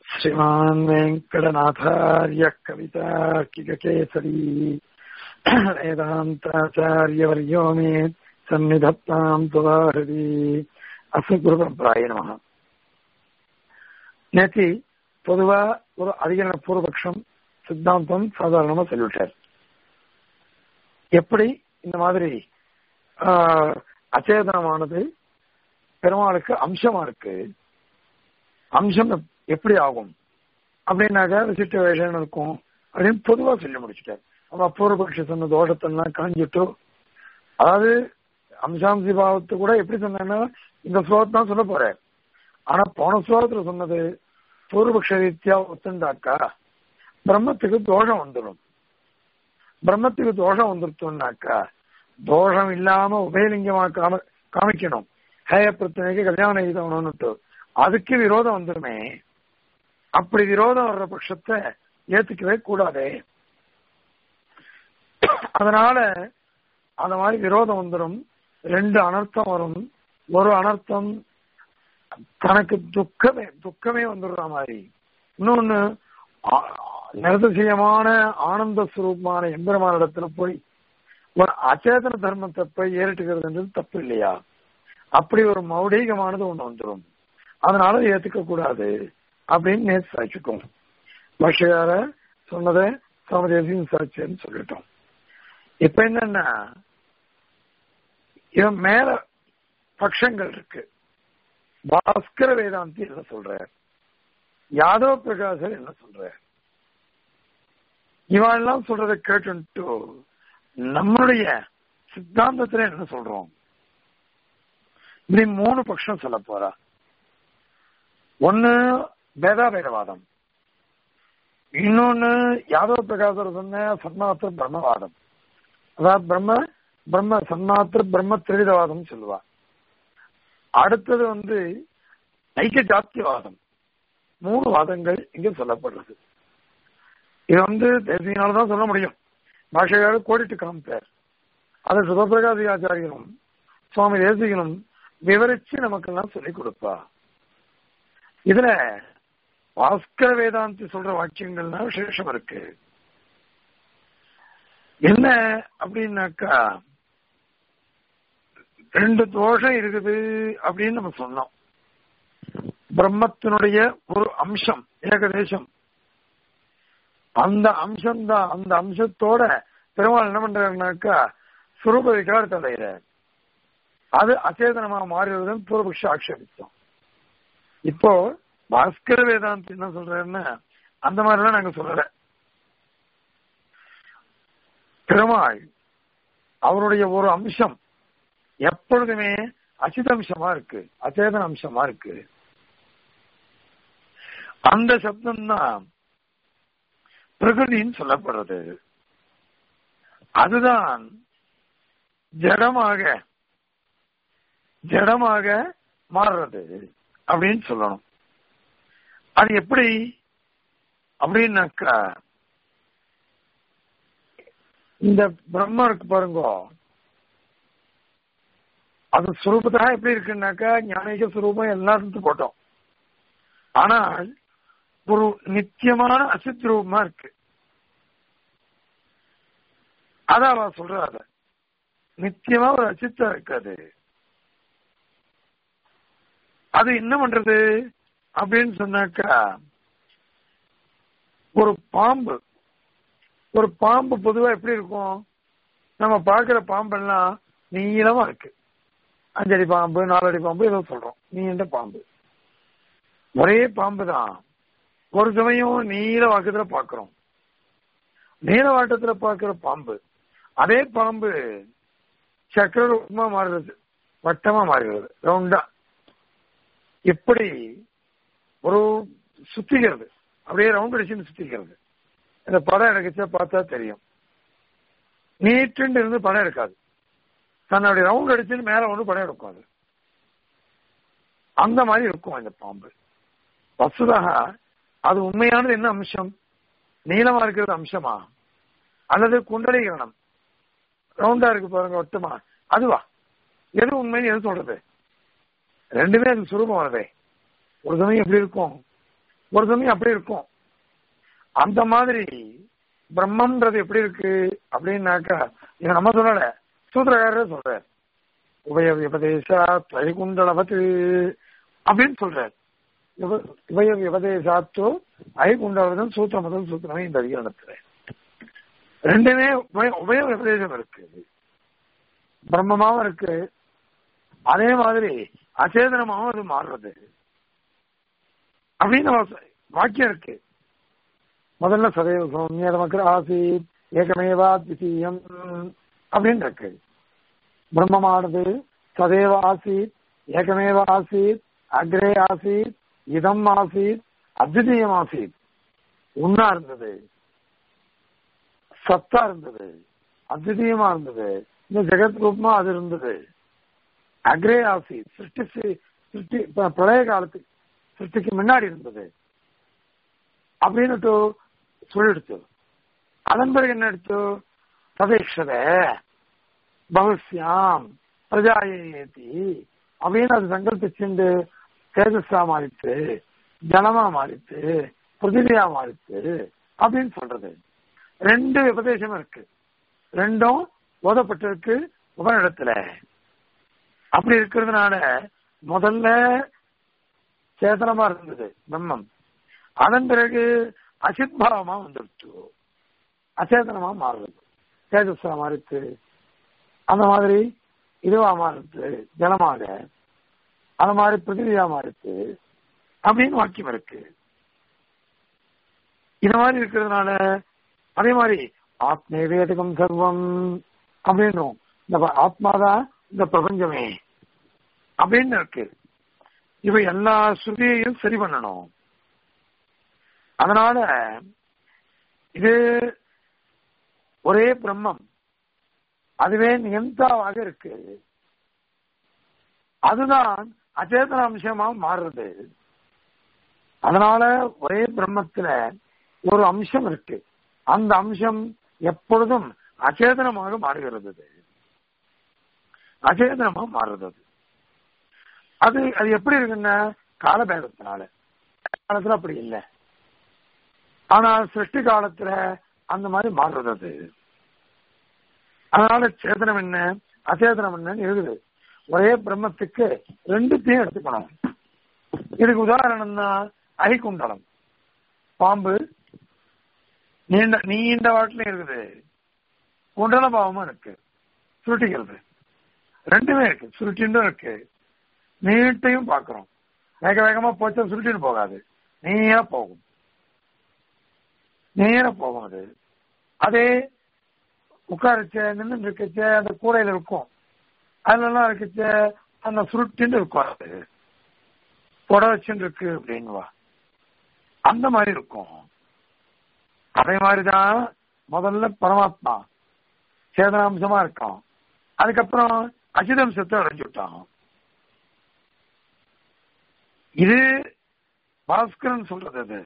श्रीमान् वेङ्कटनाथार्य कवितार्किककेसरी वेदान्ताचार्यवर्यो मे सन्निधत्ताम् तुवाहृदि அசுகுருபராய நமக நேத்தி பொதுவா ஒரு அதிகரண பூர்வபக்ஷம் சித்தாந்தம் சாதாரணமா சொல்லிவிட்டார் எப்படி இந்த மாதிரி அச்சேதனமானது பெருமாளுக்கு அம்சமா இருக்கு அம்சம் எப்படி ஆகும் அப்படின்னாக்கா விசிட்ட வேஷம் இருக்கும் அப்படின்னு பொதுவா சொல்லி முடிச்சுட்டார் அப்ப பூர்வபக்ஷ சொன்ன தோஷத்தெல்லாம் காஞ்சிட்டு அதாவது அம்சாம்சி பாவத்தை கூட எப்படி சொன்னா இந்த ஸ்லோகத்தை தான் சொல்ல போறேன் ஆனா போன ஸ்லோகத்துல சொன்னது பூர்வபக்ஷ ரீதியா ஒத்துண்டாக்கா பிரம்மத்துக்கு தோஷம் வந்துடும் பிரம்மத்துக்கு தோஷம் வந்துருத்தோம்னாக்கா தோஷம் இல்லாம உபயலிங்கமா காம காமிக்கணும் ஹேய பிரச்சனைக்கு கல்யாணம் எழுதணும்னுட்டு அதுக்கு விரோதம் வந்துருமே அப்படி விரோதம் வர்ற பட்சத்தை ஏத்துக்கவே கூடாதே அதனால அந்த மாதிரி விரோதம் வந்துடும் ரெண்டு அனர்த்தம் வரும் ஒரு அனர்த்தம் தனக்கு துக்கமே துக்கமே வந்துடுற மாதிரி இன்னொன்னு நிரதிசயமான ஆனந்த சுரூபமான எம்பெருமான இடத்துல போய் ஒரு அச்சேதன தர்மத்தை போய் ஏறிட்டுக்கிறதுன்றது தப்பு இல்லையா அப்படி ஒரு மௌடீகமானது ஒண்ணு வந்துடும் அதனால ஏத்துக்க கூடாது அப்படின்னு நேற்று சாய்ச்சிக்கும் பாஷையார சொன்னதை சமதேசியும் சாட்சியன்னு சொல்லிட்டோம் இப்ப என்னன்னா இவன் மேல பட்சங்கள் இருக்கு பாஸ்கர வேதாந்தி என்ன சொல்ற யாதவ பிரகாசர் என்ன சொல்ற இவெல்லாம் சொல்றதை கேட்டு நம்மளுடைய சித்தாந்தத்துல என்ன சொல்றோம் இப்படி மூணு பட்சம் சொல்ல போறா ஒன்னு பேதாபேதவாதம் இன்னொன்னு யாதவ பிரகாசர் சொன்ன சன்மாத்திர பிரம்மவாதம் அதாவது பிரம்ம பிரம்ம சன்மாத்திர பிரம்ம திரிவிதவாதம் சொல்லுவா அடுத்தது வந்து ஐக்கிய ஜாத்தியவாதம் மூணு வாதங்கள் இங்க சொல்லப்படுறது இது வந்து தேசியனால்தான் சொல்ல முடியும் பாஷையாளர் கோடிட்டு காமிப்பார் அதை சுதபிரகாசி ஆச்சாரியனும் சுவாமி தேசிகனும் விவரிச்சு நமக்கெல்லாம் சொல்லிக் கொடுப்பா இதுல பாஸ்கர வேதாந்தி சொல்ற வாக்கியங்கள்னா விசேஷம் இருக்கு என்ன அப்படின்னாக்கா ரெண்டு தோஷம் இருக்குது அப்படின்னு நம்ம சொன்னோம் பிரம்மத்தினுடைய ஒரு அம்சம் ஏகதேசம் அந்த அம்சம் தான் அந்த அம்சத்தோட பெருமாள் என்ன பண்றாருனாக்கா சுரூப விகாரத்தை அடைகிற அது அச்சேதனமா மாறுவதுன்னு பூர்வபக்ஷ ஆட்சேபித்தோம் இப்போ பாஸ்கர வேதாந்த் என்ன சொல்றாருன்னா அந்த மாதிரிலாம் நாங்க சொல்லல பெருமாள் அவருடைய ஒரு அம்சம் எப்பொழுதுமே அசித அம்சமா இருக்கு அச்சேதன அம்சமா இருக்கு அந்த சப்தம் தான் பிரகிருதின்னு சொல்லப்படுறது அதுதான் ஜடமாக ஜடமாக மாறுறது அப்படின்னு சொல்லணும் அது எப்படி அப்படின்னாக்கா இந்த பிரம்ம இருக்கு பாருங்க அது சுரூபத்தாக எப்படி இருக்குன்னாக்கா ஞானிக சுரூபம் எல்லாத்துக்கும் போட்டோம் ஆனால் ஒரு நித்தியமான அசித் ரூபமா இருக்கு அதான் அவன் சொல்ற அத நித்தியமா ஒரு அசித்தம் இருக்காது அது என்ன பண்றது அப்படின்னு சொன்னாக்கா ஒரு பாம்பு ஒரு பாம்பு பொதுவா எப்படி இருக்கும் நம்ம பார்க்கிற பாம்பெல்லாம் நீளமா இருக்கு அஞ்சடி பாம்பு நாலடி பாம்பு ஏதோ சொல்றோம் நீண்ட பாம்பு ஒரே பாம்பு தான் ஒரு சமயம் நீல வாக்கத்துல பாக்குறோம் நீல வாட்டத்துல பாக்குற பாம்பு அதே பாம்பு சக்கர ரூபமா மாறுறது வட்டமா மாறுகிறது ரவுண்டா எப்படி ஒரு சுத்திக்கிறது அப்படியே ரவுண்ட் அடிச்சுன்னு சுத்திக்கிறது இந்த படம் எடுக்கச்சா பார்த்தா தெரியும் நீட்டுன்னு இருந்து படம் எடுக்காது தன்னுடைய ரவுண்ட் அடிச்சுன்னு மேல ஒன்று படம் எடுக்கும் அது அந்த மாதிரி இருக்கும் அந்த பாம்பு வசுதாக அது உண்மையானது என்ன அம்சம் நீளமா இருக்கிறது அம்சமா அல்லது குண்டலீகரணம் ரவுண்டா இருக்கு பாருங்க ஒட்டுமா அதுவா எது உண்மைன்னு எது சொல்றது ரெண்டுமே அது சுரூபம் வருதே ஒரு சமயம் எப்படி இருக்கும் ஒரு சமயம் அப்படி இருக்கும் அந்த மாதிரி பிரம்மன்றது எப்படி இருக்கு அப்படின்னாக்கா இதை நம்ம சொல்லல சூத்திரக்காரரே சொல்றார் உபய விபதேசா வைகுண்டலவத்து அப்படின்னு சொல்றார் இவ- உபய விபதேசாத்தோ ஐகுண்டலவதம் சூத்திரம் முதல் சூத்திரமே இந்த அதிகாரத்துல ரெண்டுமே உபய- உபய விபதேசம் இருக்கு பிரம்மமாவும் இருக்கு அதே மாதிரி அச்சேதனமாவும் அது மாறுறது அப்படின்னு வா- வாக்கியம் இருக்கு முதல்ல சதைவ சௌமிய நமக்கு ஆசீத் ஏகமேவா திசீயம் அப்படின்னு இருக்கு பிரம்மமானது சதேவ ஆசீத் ஏகமேவ ஆசீத் அக்ரே ஆசீத் இதம் ஆசீத் அத்விதீயம் ஆசீத் உண்ணா இருந்தது சத்தா இருந்தது அத்விதீயமா இருந்தது இந்த ஜெகத் ரூபமா அது இருந்தது அக்ரே ஆசீத் சிருஷ்டி சி- சிருஷ்டி இப்ப பிரளய காலத்துக்கு சிருஷ்டிக்கு முன்னாடி இருந்தது அப்படின்னுட்டு சொல்லிடுச்சு அதன் பிறகு என்ன எடுத்து ததேஷத பகுஸ்யாம் பிரஜாயேதி அப்படின்னு அது சங்கல்பிச்சுண்டு தேஜஸா மாறித்து ஜனமா மாறித்து பிருத்திவியா மாறித்து அப்படின்னு சொல்றது ரெண்டு உபதேசம் இருக்கு ரெண்டும் ஓதப்பட்டிருக்கு உபனிடத்துல அப்படி இருக்கிறதுனால முதல்ல சேதனமா இருந்தது பிரம்மம் அதன் பிறகு அசித்பாவமா வந்துருச்சு அச்சேதனமா மாறுறது தேஜஸ்வா மாறித்து அந்த மாதிரி இதுவா மாறுது ஜலமாக அந்த மாதிரி பிருத்திவியா மாறுது அப்படின்னு வாக்கியம் இருக்கு இந்த மாதிரி இருக்கிறதுனால அதே மாதிரி ஆத்மே வேதகம் சர்வம் அப்படின்னும் இந்த ப- ஆத்மாதான் இந்த பிரபஞ்சமே அப்படின்னு இருக்கு இவை எல்லா ஸ்ருதியையும் சரி பண்ணணும் அதனால இது ஒரே பிரம்மம் அதுவே நியந்தாவாக இருக்கு அதுதான் அச்சேதன அம்சமா மாறுறது அதனால ஒரே பிரம்மத்துல ஒரு அம்சம் இருக்கு அந்த அம்சம் எப்பொழுதும் அச்சேதனமாக மாறுகிறது அது. அச்சேதனமா மாறுறது அது. அது அது எப்படி இருக்குன்னா காலபேதத்தினால காலத்துல அப்படி இல்லை ஆனா சிருஷ்டி காலத்துல அந்த மாதிரி மாறுறது அது அதனால சேதனம் என்ன அச்சேதனம் என்னன்னு இருக்குது ஒரே பிரம்மத்துக்கு ரெண்டுத்தையும் எடுத்துக்கணும் இதுக்கு உதாரணம் தான் அரிக்குண்டலம் பாம்பு நீண்ட நீண்ட வாட்டிலும் இருக்குது குண்டல பாவமும் இருக்கு சுருட்டிக்கிறது ரெண்டுமே இருக்கு சுருட்டின்றும் இருக்கு நீட்டையும் பார்க்கிறோம் வேக வேகமா போச்சா சுருட்டின்னு போகாது நேரா போகும் நேரா போகும் அது அதே உட்காரச்ச நின்று இருக்கச்ச அந்த கூடையில இருக்கும் அதுலலாம் இருக்கச்ச அந்த சுருட்டின்னு இருக்கும் அது புட வச்சுன்னு இருக்கு அப்படின்வா அந்த மாதிரி இருக்கும் அதே மாதிரிதான் முதல்ல பரமாத்மா சேதனாம்சமா இருக்கான் அதுக்கப்புறம் அச்சிதம்சத்தை அடைஞ்சு விட்டான் இது பாஸ்கரன் சொல்றது அது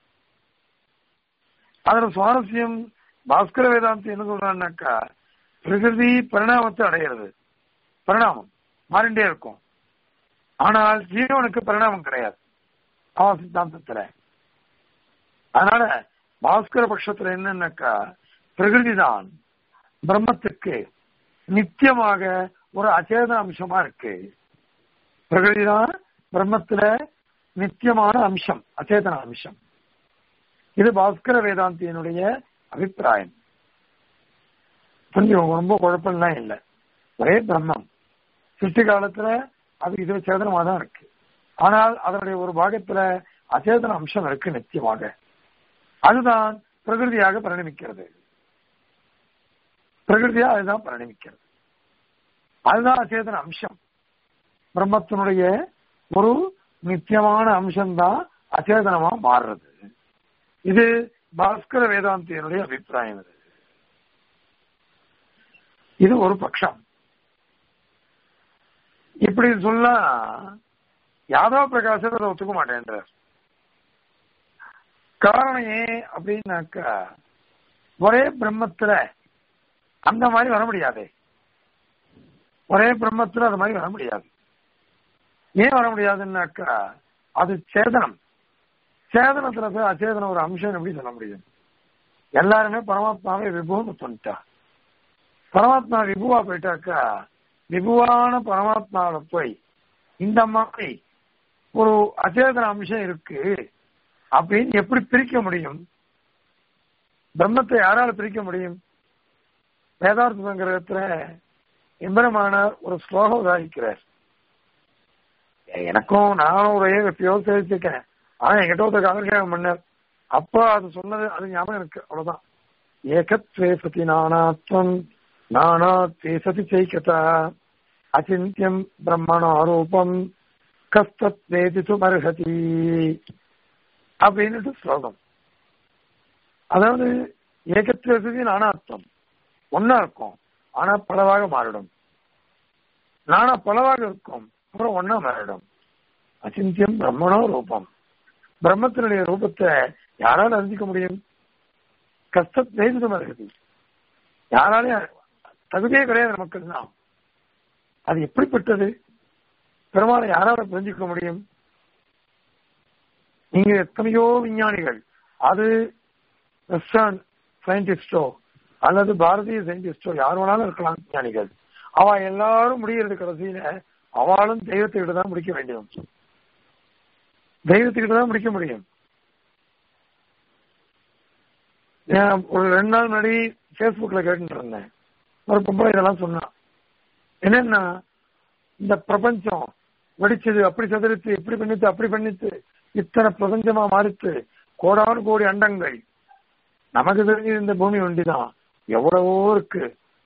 அதுல சுவாரஸ்யம் பாஸ்கர வேதாந்தி என்ன சொல்றான்னாக்கா பிரகிருதி பரிணாமத்தை அடையிறது பரிணாமம் மாறிண்டே இருக்கும் ஆனால் ஜீவனுக்கு பரிணாமம் கிடையாது அவன் சித்தாந்தத்துல அதனால பாஸ்கர பட்சத்துல என்னன்னாக்கா பிரகிருதி தான் பிரம்மத்துக்கு நித்தியமாக ஒரு அச்சேதன அம்சமா இருக்கு பிரகிருதி தான் பிரம்மத்துல நித்தியமான அம்சம் அச்சேதன அம்சம் இது பாஸ்கர வேதாந்தியனுடைய அபிப்பிராயம் கொஞ்சம் ரொம்ப குழப்பம்லாம் இல்லை ஒரே பிரம்மம் சிருஷ்டி காலத்துல அது இது சேதனமா தான் இருக்கு ஆனால் அதனுடைய ஒரு பாகத்துல அச்சேதன அம்சம் இருக்கு நித்தியமாக அதுதான் பிரகிருதியாக பரிணமிக்கிறது பிரகிருதியா அதுதான் பரிணமிக்கிறது அதுதான் அச்சேதன அம்சம் பிரம்மத்தினுடைய ஒரு நித்தியமான அம்சம்தான் அச்சேதனமா மாறுறது இது பாஸ்கர வேதாந்தியனுடைய அபிப்பிராயம் இது இது ஒரு பட்சம் இப்படி சொன்னா யாதவ பிரகாசர் அதை ஒத்துக்க மாட்டேன்றார் காரணம் ஏன் அப்படின்னாக்கா ஒரே பிரம்மத்துல அந்த மாதிரி வர முடியாது ஒரே பிரம்மத்துல அது மாதிரி வர முடியாது ஏன் வர முடியாதுன்னாக்கா அது சேதனம் சேதனத்துல போய் அச்சேதனம் ஒரு அம்சம் எப்படி சொல்ல முடியும் எல்லாருமே பரமாத்மாவே விபுன்னு சொல்லிட்டா பரமாத்மா விபுவா போயிட்டாக்கா விபுவான பரமாத்மாவில போய் இந்த மாதிரி ஒரு அச்சேதன அம்சம் இருக்கு அப்படின்னு எப்படி பிரிக்க முடியும் பிரம்மத்தை யாரால பிரிக்க முடியும் வேதார்த்த சங்கிரகத்துல எம்பரமான ஒரு ஸ்லோகம் உதாரிக்கிறார் எனக்கும் நானும் ஒரு எப்பயோ தெரிஞ்சுக்கேன் ஆனா என்கிட்ட ஒருத்தர் ஆவிர்காரம் பண்ணார் அப்ப அது சொன்னது அது ஞாபகம் இருக்கு அவ்வளவுதான் ஏகத்வே சதி நானாத்வம் நானாத்வே சதி சைக்கதா அச்சிந்தியம் பிரம்மணாரூபம் கஸ்தத் வேதி சுமர்ஹதி அப்படின்னுட்டு ஸ்லோகம் அதாவது ஏகத்வே சதி நானாத்வம் ஒன்னா இருக்கும் ஆனா பலவாக மாறிடும் நானா பலவாக இருக்கும் அப்புறம் ஒன்னா மாறிடும் அச்சிந்தியம் பிரம்மணோ ரூபம் பிரம்மத்தினுடைய ரூபத்தை யாரால அறிஞ்சிக்க முடியும் கஷ்டத் வேதிதமா இருக்குது யாராலையும் தகுதியே கிடையாது நமக்கு தான் அது எப்படிப்பட்டது பெருமாளை யாரால புரிஞ்சுக்க முடியும் நீங்க எத்தனையோ விஞ்ஞானிகள் அது வெஸ்டர்ன் சயின்டிஸ்டோ அல்லது பாரதிய சயின்டிஸ்டோ யார் வேணாலும் இருக்கலாம் விஞ்ஞானிகள் அவ எல்லாரும் முடிகிறது கடைசியில அவளும் தெய்வத்துக்கிட்ட தான் முடிக்க வேண்டியது தெய்வத்துக்கிட்ட தான் முடிக்க முடியும் ஒரு ரெண்டு நாள் முன்னாடி பேஸ்புக்ல கேட்டுட்டு இருந்தேன் ஒரு பொம்பளை இதெல்லாம் சொன்னான் என்னன்னா இந்த பிரபஞ்சம் வெடிச்சது அப்படி சதுரித்து இப்படி பண்ணித்து அப்படி பண்ணித்து இத்தனை பிரபஞ்சமா மாறித்து கோடானு கோடி அண்டங்கள் நமக்கு தெரிஞ்சு இந்த பூமி ஒண்டிதான் எவ்வளவோ இருக்கு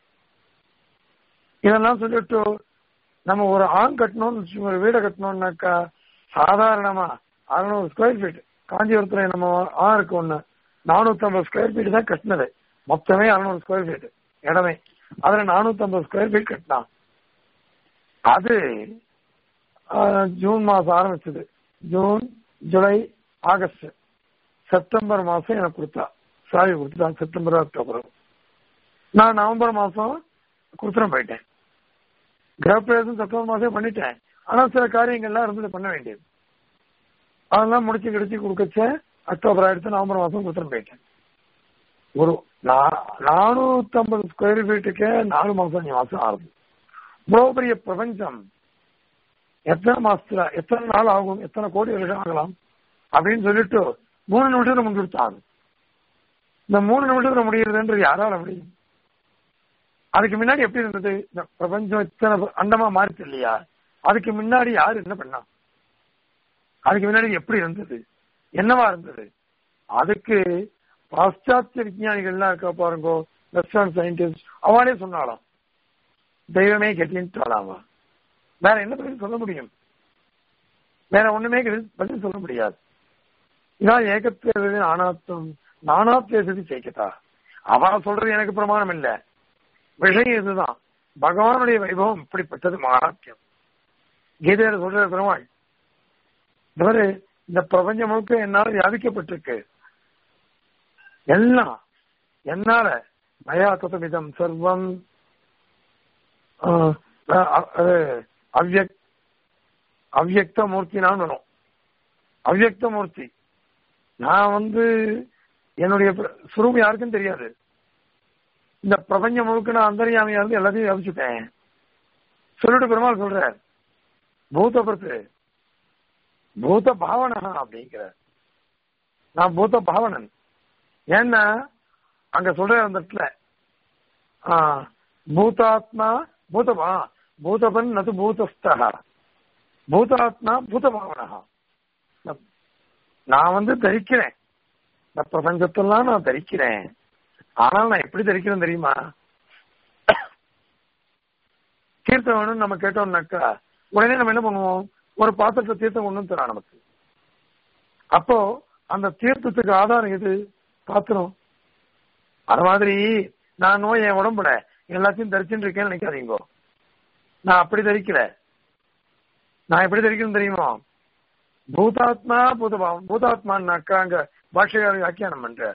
இதெல்லாம் சொல்லிட்டு நம்ம ஒரு ஆண் கட்டணும்னு ஒரு வீடை கட்டணும்னாக்கா சாதாரணமா அறுநூறு ஸ்கொயர் ஃபீட் காஞ்சிபுரத்துல நம்ம ஆ இருக்கு ஒண்ணு நானூத்தி ஐம்பது ஸ்கொயர் ஃபீட் தான் கட்டினது மொத்தமே அறுநூறு ஸ்கொயர் ஃபீட் இடமே அதுல நானூத்தி ஐம்பது ஸ்கொயர் ஃபீட் கட்டினான் அது ஜூன் மாசம் ஆரம்பிச்சது ஜூன் ஜூலை ஆகஸ்ட் செப்டம்பர் மாசம் எனக்கு கொடுத்தா சாரி கொடுத்துட்டா செப்டம்பர் அக்டோபர் நான் நவம்பர் மாசம் கொடுத்துட போயிட்டேன் கிரகப்பிரவேசம் செப்டம்பர் மாசம் பண்ணிட்டேன் ஆனா சில காரியங்கள்லாம் இருந்தது பண்ண வேண்டியது அதெல்லாம் முடிச்சு கிடைச்சி கொடுக்கச்ச அக்டோபர் ஆயிடுச்சு நவம்பர் மாசம் கொடுத்துட போயிட்டேன் ஒரு நானூத்தி ஐம்பது ஸ்கொயர் ஃபீட்டுக்கே நாலு மாசம் அஞ்சு மாசம் ஆகுது இவ்வளவு பெரிய பிரபஞ்சம் எத்தனை மாசத்துல எத்தனை நாள் ஆகும் எத்தனை கோடி வருஷம் ஆகலாம் அப்படின்னு சொல்லிட்டு மூணு நிமிஷத்துல முடிச்சுட்டாங்க இந்த மூணு நிமிஷத்துல முடியறதுன்றது யாரால முடியும் அதுக்கு முன்னாடி எப்படி இருந்தது இந்த பிரபஞ்சம் இத்தனை அண்டமா மாறிச்சு இல்லையா அதுக்கு முன்னாடி யாரு என்ன பண்ணா அதுக்கு முன்னாடி எப்படி இருந்தது என்னவா இருந்தது அதுக்கு பாশ্চাத்திய விஞ்ஞானிகள்லாம் இருக்க பாருங்க வெஸ்டர்ன் சயின்டிஸ்ட் அவளே சொன்னாலாம் தெய்வமே கெட்டின்ட்டாலாமா வேற என்ன பதில் சொல்ல முடியும் வேற ஒண்ணுமே பதில் சொல்ல முடியாது இதான் ஏகத்தேவதே ஆனாத்தும் நானாத்தேசதி சேர்க்கத்தா அவ சொல்றது எனக்கு பிரமாணம் இல்ல விஷயம் இதுதான் பகவானுடைய வைபவம் இப்படிப்பட்டது மகாத்யம் கீதையில சொல்ற பெருமாள் இவரு இந்த பிரபஞ்சம் முழுக்க என்னால வியாபிக்கப்பட்டிருக்கு எல்லாம் என்னால மயா ததமிதம் சர்வம் அவ்யக் அவ்யக்த மூர்த்தி நான் வரும் அவ்யக்த மூர்த்தி நான் வந்து என்னுடைய சுரூபம் யாருக்கும் தெரியாது இந்த பிரபஞ்சம் முழுக்க நான் அந்தரியாமையா இருந்து எல்லாத்தையும் வியாபிச்சுட்டேன் சொல்லிட்டு பெருமாள் சொல்ற பூத பிரத்து பூத பாவனா அப்படிங்கிற நான் பூத பாவனன் ஏன்னா அங்க சொல்ற அந்த இடத்துல பூதாத்மா பூதமா பூதபன் நது பூதஸ்தா பூதாத்மா பூதபாவனா நான் வந்து தரிக்கிறேன் இந்த பிரபஞ்சத்தெல்லாம் நான் தரிக்கிறேன் ஆனால் நான் எப்படி தரிக்கிறேன் தெரியுமா தீர்த்தம் வேணும்னு நம்ம கேட்டோம்னாக்கா உடனே நம்ம என்ன பண்ணுவோம் ஒரு பாத்திரத்தை தீர்த்தம் கொண்டு தரா நமக்கு அப்போ அந்த தீர்த்தத்துக்கு ஆதாரம் எது பாத்திரம் அது மாதிரி நான் நோய் என் உடம்புல எல்லாத்தையும் தரிச்சுட்டு இருக்கேன்னு நினைக்காதீங்க நான் அப்படி தரிக்கல நான் எப்படி தரிக்கணும் தெரியுமா பூதாத்மா பூதபாவம் பூதாத்மான்னாக்கா அங்க பாஷையார் வியாக்கியானம் பண்ற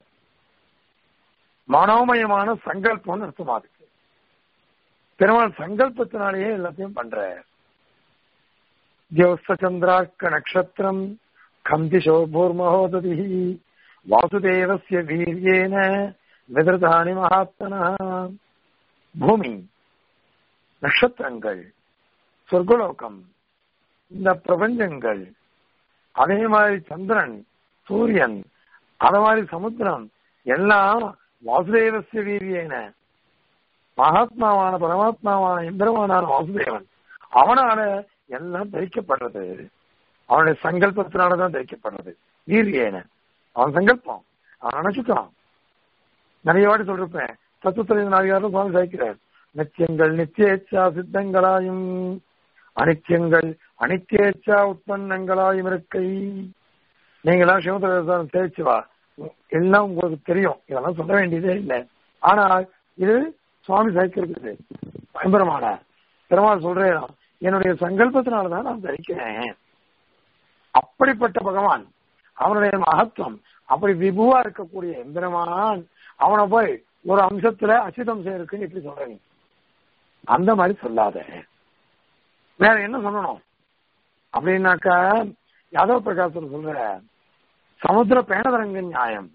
மனோமயமான சங்கல்பம்னு அர்த்தமா இருக்கு பெருமாள் சங்கல்பத்தினாலேயே எல்லாத்தையும் பண்ற ஜோஸ்த சந்திராக்க நட்சத்திரம் கந்திஷோ பூர்மஹோததி வாசுதேவசிய வீரியேன விதிருதானி மகாத்மனா பூமி நட்சத்திரங்கள் சொர்க்கலோகம் இந்த பிரபஞ்சங்கள் அதே மாதிரி சந்திரன் சூரியன் அத மாதிரி சமுத்திரம் எல்லாம் வாசுதேவசிய வீரியேன மகாத்மாவான பரமாத்மாவான எந்திரமானான வாசுதேவன் அவனால எல்லாம் தரிக்கப்படுறது அவனுடைய சங்கல்பத்தினாலதான் தரிக்கப்படுறது வீரியேன அவன் சங்கல்பம் அவன் நினைச்சுட்டான் நிறைய வாட்டி சொல்லிருப்பேன் தத்துவத்திரை நாதிகாரம் சுவாமி சாய்க்கிறார் நித்தியங்கள் நித்தியேச்சா சித்தங்களாயும் அனித்தியங்கள் அனித்தியேச்சா உற்பன்னங்களாயும் இருக்கை நீங்களாம் சிவத்திரம் தேய்ச்சி வா எல்லாம் உங்களுக்கு தெரியும் இதெல்லாம் சொல்ல வேண்டியதே இல்லை ஆனால் இது சுவாமி சாய்க்கிறது பயங்கரமான பெருமாள் சொல்றேன் என்னுடைய சங்கல்பத்தினாலதான் நான் தரிக்கிறேன் அப்படிப்பட்ட பகவான் அவனுடைய மகத்துவம் அப்படி விபுவா இருக்கக்கூடிய எந்திரமான் அவனை போய் ஒரு அம்சத்துல அசிதம்சம் இருக்குன்னு இப்படி சொல்ற நீ அந்த மாதிரி சொல்லாத வேற என்ன சொல்லணும் அப்படின்னாக்கா யாதவ பிரகாசர் சொல்ற சமுத்திர பேணதரங்க நியாயம்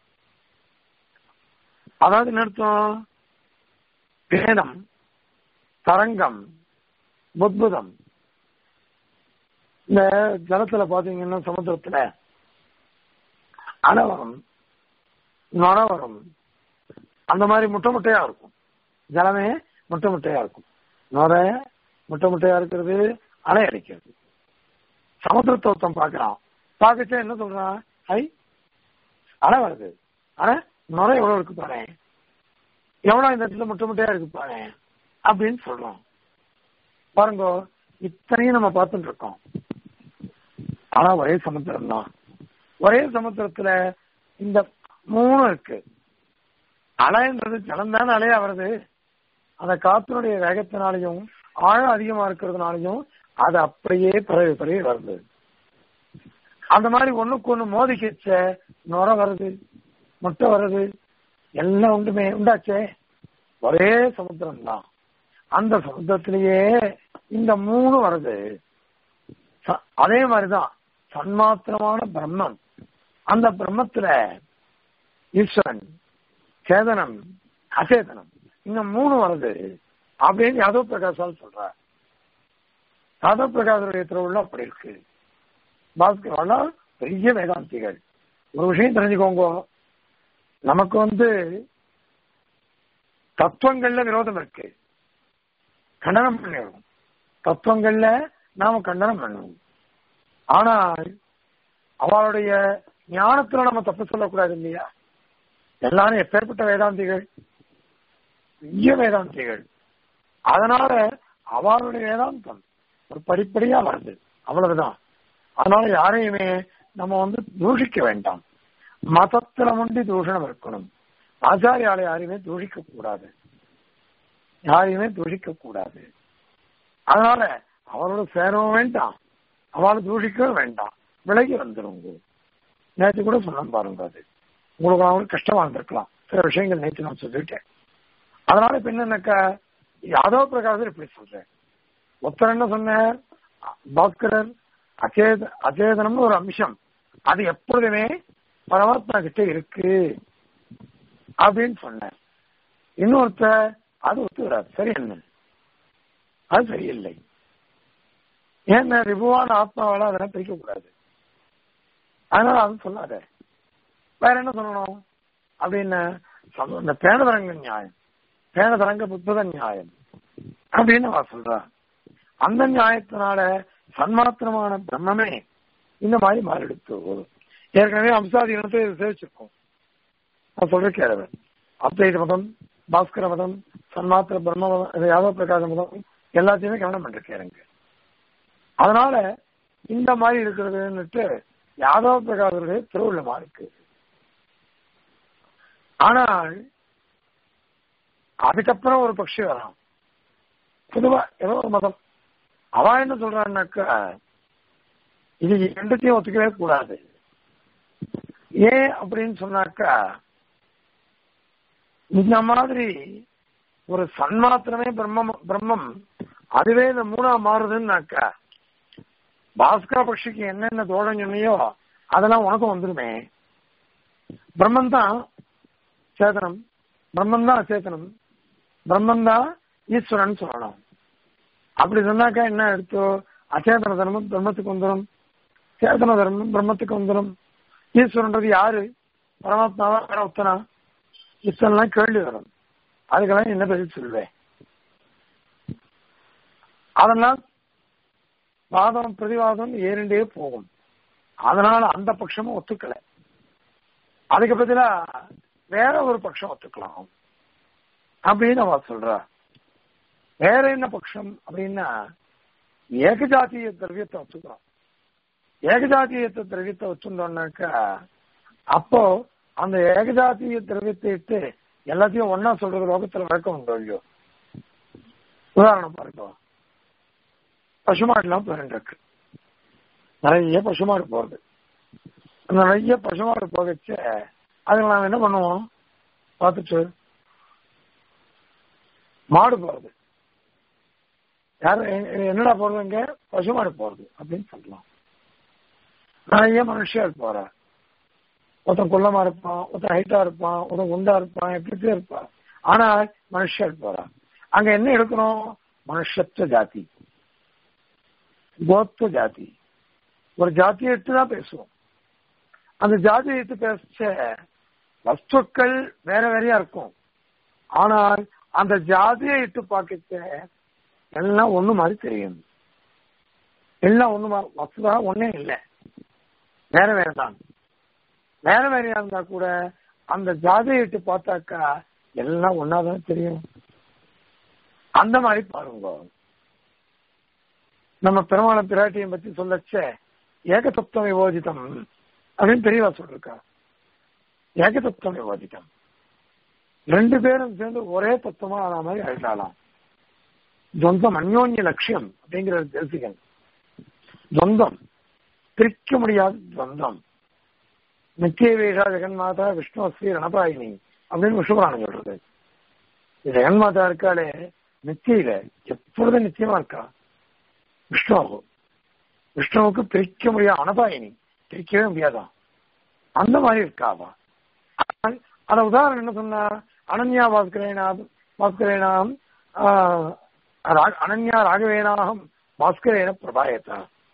அதாவது என்ன அர்த்தம் பேணம் தரங்கம் புத்புதம் இந்த ஜலத்துல பாத்தீங்கன்னா சமுத்திரத்துல அலை வரும் நொர வரும் அந்த மாதிரி முட்டை முட்டையா இருக்கும் ஜலமே முட்டை முட்டையா இருக்கும் நொர முட்டை முட்டையா இருக்கிறது அலை அடிக்கிறது சமுத்திரத்தை ஒருத்தன் பாக்குறான் பார்க்கச்சா என்ன சொல்றான் ஹை அலை வருது ஆனா நுரை எவ்வளவு இருக்கு பாரு எவ்வளவு இந்த இடத்துல முட்டை முட்டையா இருக்கு பாரு அப்படின்னு சொல்றோம் பாருங்க இத்தனையும் நம்ம பார்த்துட்டு இருக்கோம் ஆனா ஒரே சமுத்திரம் தான் ஒரே சமுத்திரத்துல இந்த மூணு இருக்கு அலைன்றது ஜலம் தானே அலையா வருது அந்த காத்தினுடைய வேகத்தினாலையும் ஆழம் அதிகமா இருக்கிறதுனாலையும் அது அப்படியே பரவி பரவி வருது அந்த மாதிரி ஒண்ணுக்கு ஒண்ணு மோதிக்கிச்ச நுர வருது முட்டை வருது எல்லாம் உண்டுமே உண்டாச்சே ஒரே சமுத்திரம் தான் அந்த சமுத்திரத்திலேயே இந்த மூணு வருது அதே மாதிரிதான் சன்மாத்திரமான பிரம்மம் அந்த பிரம்மத்துல ஈஸ்வரன் சேதனம் அச்சேதனம் இந்த மூணு வருது அப்படின்னு யாதவ் பிரகாஷால் சொல்ற யாதவ் பிரகாஷுடைய திருவிழா அப்படி இருக்கு பாஸ்கர் பெரிய வேதாந்திகள் ஒரு விஷயம் தெரிஞ்சுக்கோங்க நமக்கு வந்து தத்துவங்கள்ல விரோதம் இருக்கு கண்டனம் பண்ணிடுவோம் தத்துவங்கள்ல நாம கண்டனம் பண்ணுவோம் ஆனால் அவளுடைய ஞானத்துல நம்ம தப்பு சொல்லக்கூடாது இல்லையா எல்லாரும் எப்பேற்பட்ட வேதாந்திகள் பெரிய வேதாந்திகள் அதனால அவளுடைய வேதாந்தம் ஒரு படிப்படியா வருது அவ்வளவுதான் அதனால யாரையுமே நம்ம வந்து தூஷிக்க வேண்டாம் மதத்துல முண்டி தூஷணம் இருக்கணும் ஆச்சாரியால யாரையுமே தூஷிக்க கூடாது யாரையுமே தூஷிக்க கூடாது அதனால அவரோட சேரவும் வேண்டாம் அவளை தூஷிக்கவும் வேண்டாம் விலகி வந்துருங்க நேற்று கூட சொன்ன பாருங்க அது உங்களுக்கு அவங்களுக்கு கஷ்டமா இருந்திருக்கலாம் சில விஷயங்கள் நேற்று நான் சொல்லிட்டேன் அதனால இப்ப என்னன்னாக்கா யாதவ பிரகாசர் இப்படி சொல்றேன் ஒருத்தர் என்ன சொன்னார் பாஸ்கரர் அச்சேத அச்சேதனம்னு ஒரு அம்சம் அது எப்பொழுதுமே பரமாத்மா கிட்ட இருக்கு அப்படின்னு சொன்னார் இன்னொருத்தர் அது ஒத்துக்கிறார் சரி என்ன அது சரியில்லை ஏன்னா ரிபுவான ஆத்மாவால அதெல்லாம் பிரிக்க கூடாது அதனால அது சொல்லாத வேற என்ன சொல்லணும் அப்படின்னு இந்த பேணதரங்க நியாயம் பேணதரங்க புத்தக நியாயம் அப்படின்னு அவ சொல்றா அந்த நியாயத்தினால சன்மாத்திரமான பிரம்மமே இந்த மாதிரி மாறிடுத்து ஏற்கனவே அம்சாதி இனத்தை சேவிச்சிருக்கோம் நான் சொல்ற கேளவ அத்வைத மதம் பாஸ்கர மதம் சன்மாத்திர பிரம்ம மதம் யாதவ பிரகாச மதம் எல்லாத்தையுமே கவனம் பண்ணிருக்கேன் அதனால இந்த மாதிரி இருக்கிறதுன்னுட்டு யாதவ பிரகாசருடைய திருவுள்ளமா இருக்கு ஆனால் அதுக்கப்புறம் ஒரு பட்சி வரான் பொதுவா ஏதோ ஒரு மதம் அவ என்ன சொல்றான்னாக்கா இது ரெண்டுத்தையும் ஒத்துக்கவே கூடாது ஏன் அப்படின்னு சொன்னாக்கா இந்த மாதிரி ஒரு சன்மாத்திரமே பிரம்மம் பிரம்மம் அதுவே இந்த மூணா மாறுதுன்னாக்கா பாஸ்கர பட்சிக்கு என்னென்ன தோஷம் சொன்னியோ அதெல்லாம் உனக்கும் வந்துருமே பிரம்மன் தான் சேதனம் பிரம்மன் தான் அச்சேதனம் பிரம்மன் தான் ஈஸ்வரன் சொல்லலாம் அப்படி சொன்னாக்கா என்ன எடுத்தோ அச்சேதன தர்மம் பிரம்மத்துக்கு வந்துடும் சேதன தர்மம் பிரம்மத்துக்கு வந்துடும் ஈஸ்வரன்றது யாரு பரமாத்மாவா வேற ஒத்தனா இத்தனைலாம் கேள்வி வரும் அதுக்கெல்லாம் என்ன பதில் சொல்லுவேன் அதெல்லாம் வாதம் பிரதிவாதம் ஏறிண்டே போகும் அதனால அந்த பட்சமும் ஒத்துக்கல அதுக்கு பதிலா வேற ஒரு பட்சம் ஒத்துக்கலாம் அப்படின்னு அவ சொல்றா வேற என்ன பட்சம் அப்படின்னா ஏகஜாத்திய திரவியத்தை ஒத்துக்கிறோம் ஏகஜாத்திய திரவியத்தை வச்சிருந்தோம்னாக்கா அப்போ அந்த ஏகஜாத்திய திரவியத்தை இட்டு எல்லாத்தையும் ஒன்னா சொல்றது லோகத்துல வழக்கம் உண்டோ இல்லையோ உதாரணம் பாருங்க பசுமாடுலாம் போயிட்டு இருக்கு நிறைய பசுமாடு போறது அந்த நிறைய பசுமாடு போகச்ச அதுக்கு நாம என்ன பண்ணுவோம் பார்த்துட்டு மாடு போறது யாரு என்னடா போறது இங்க பசுமாடு போறது அப்படின்னு சொல்லலாம் நிறைய மனுஷியார் போற ஒருத்தன் குள்ளமா இருப்பான் ஒருத்தன் ஹைட்டா இருப்பான் ஒருத்தன் குண்டா இருப்பான் எப்படி இருப்பான் ஆனா மனுஷியார் போறான் அங்க என்ன எடுக்கணும் மனுஷத்துவ ஜாதி கோத்துவ ஜாதி ஒரு ஜாதியை எடுத்து தான் பேசுவோம் அந்த ஜாதியை எடுத்து பேச வஸ்துக்கள் வேற வேறையா இருக்கும் ஆனால் அந்த ஜாதியை இட்டு பார்க்க எல்லாம் ஒண்ணு மாதிரி தெரியும் எல்லாம் ஒண்ணு வஸ்துதா ஒன்னே இல்லை வேற வேற தான் வேற வேறையா இருந்தா கூட அந்த ஜாதியை இட்டு பார்த்தாக்கா எல்லாம் ஒன்னாதான் தெரியும் அந்த மாதிரி பாருங்க நம்ம பெருமான பிராட்டியம் பத்தி சொல்லச்ச ஏகதத்துவம் விவோதிதம் அப்படின்னு தெரியவா சொல்லிருக்கா ஏகதத்துவம் விவோதிதம் ரெண்டு பேரும் சேர்ந்து ஒரே தத்துவமா ஆன மாதிரி அழுதாலாம் துவந்தம் அந்யோன்ய லட்சியம் அப்படிங்கிற தெரிஞ்சுக்கன் துவந்தம் பிரிக்க முடியாத துவந்தம் நித்திய வேஷா ஜெகன்மாதா விஷ்ணு ஸ்ரீ ரணபாயினி அப்படின்னு விஷ்ணுபுராணம் சொல்றது ஜெகன்மாதா இருக்காளே நித்தியில எப்பொழுதும் நிச்சயமா இருக்கா விஷ்ணுவாகும் விஷ்ணுவுக்கு பிரிக்க முடியாது அனபாயினி பிரிக்கவே முடியாதான் அந்த மாதிரி இருக்காவா அத உதாரணம் என்ன சொன்னா அனன்யா பாஸ்கரேனா பாஸ்கரேனாம் அனன்யா ராகவேனாகம் பாஸ்கரேன பிரபாயத்தா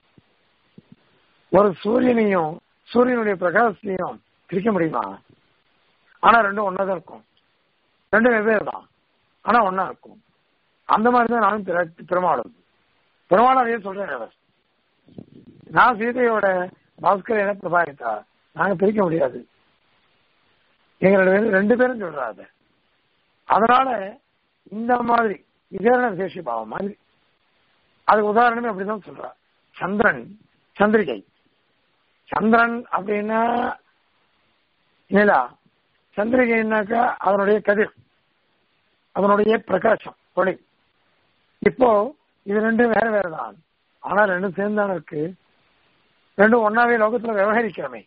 ஒரு சூரியனையும் சூரியனுடைய பிரகாசத்தையும் பிரிக்க முடியுமா ஆனா ரெண்டும் ஒன்னாதான் இருக்கும் ரெண்டும் வெவ்வேறு தான் ஆனா ஒன்னா இருக்கும் அந்த மாதிரி தான் நானும் பெருமாளும் பெருமாள் அதையே சொல்றேன் அவர் நான் சீதையோட பாஸ்கர் என பிரபாயித்தா நாங்க பிரிக்க முடியாது எங்களோட ரெண்டு பேரும் சொல்றாங்க அதனால இந்த மாதிரி விசேரண விசேஷ பாவம் மாதிரி அதுக்கு உதாரணமே அப்படிதான் சொல்றா சந்திரன் சந்திரிகை சந்திரன் அப்படின்னா நிலா சந்திரிகைன்னாக்கா அதனுடைய கதிர் அதனுடைய பிரகாசம் ஒளி இப்போ இது ரெண்டும் வேற வேற தான் ஆனா ரெண்டும் சேர்ந்தான இருக்கு ரெண்டும் ஒன்னாவே லோகத்துல விவகரிக்கிறோமே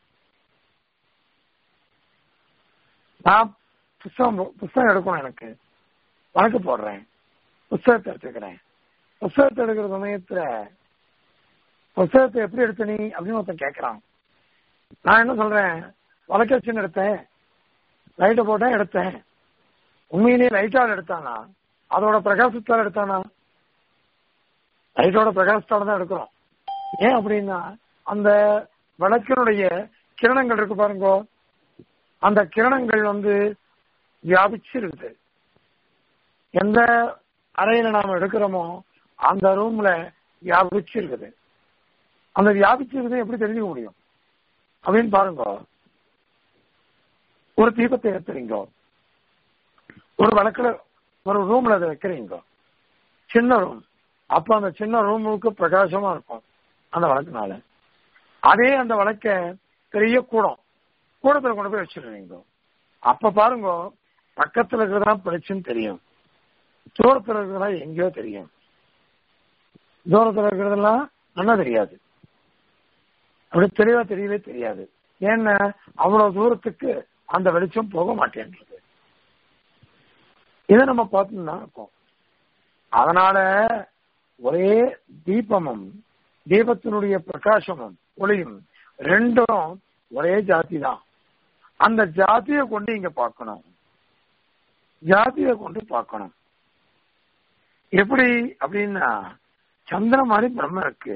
நான் புஸ்தகம் புஸ்தகம் எடுக்கணும் எனக்கு வழக்கு போடுறேன் புஸ்தகத்தை எடுத்துக்கிறேன் புஸ்தகத்தை எடுக்கிற சமயத்துல புஸ்தகத்தை எப்படி எடுத்த நீ அப்படின்னு ஒருத்தன் கேட்கறான் நான் என்ன சொல்றேன் வழக்கச்சின்னு எடுத்தேன் லைட்டை போட்டேன் எடுத்தேன் உண்மையிலேயே லைட்டால் எடுத்தானா அதோட பிரகாசத்தால் எடுத்தானா லைட்டோட பிரகாசத்தால தான் எடுக்கிறோம் ஏன் அப்படின்னா அந்த விளக்கினுடைய கிரணங்கள் இருக்கு பாருங்க அந்த கிரணங்கள் வந்து வியாபிச்சு இருக்குது எந்த அறையில நாம எடுக்கிறோமோ அந்த ரூம்ல வியாபிச்சு இருக்குது அந்த வியாபிச்சு இருக்குது எப்படி தெரிஞ்சுக்க முடியும் அப்படின்னு பாருங்க ஒரு தீபத்தை ஏத்துறீங்க ஒரு விளக்குல ஒரு ரூம்ல அதை வைக்கிறீங்க சின்ன ரூம் அப்ப அந்த சின்ன ரூமுக்கு பிரகாசமா இருக்கும் அந்த வழக்குனால அதே அந்த வழக்க பெரிய கூடம் கூடத்துல கொண்டு போய் வச்சிருக்கீங்க அப்ப பாருங்க பக்கத்துல இருக்கிறதா படிச்சுன்னு தெரியும் தூரத்துல இருக்கிறதா எங்கேயோ தெரியும் தூரத்துல இருக்கிறதெல்லாம் நல்லா தெரியாது அப்படி தெளிவா தெரியவே தெரியாது ஏன்னா அவ்வளவு தூரத்துக்கு அந்த வெளிச்சம் போக மாட்டேன்றது இதை நம்ம பார்த்துன்னு தான் இருக்கோம் அதனால ஒரே தீபமும் தீபத்தினுடைய பிரகாசமும் ஒளியும் ரெண்டும் ஒரே ஜாதி தான் அந்த ஜாதியை கொண்டு இங்க பார்க்கணும் ஜாதியை கொண்டு பார்க்கணும் எப்படி அப்படின்னா சந்திரன் மாதிரி பிரம்ம இருக்கு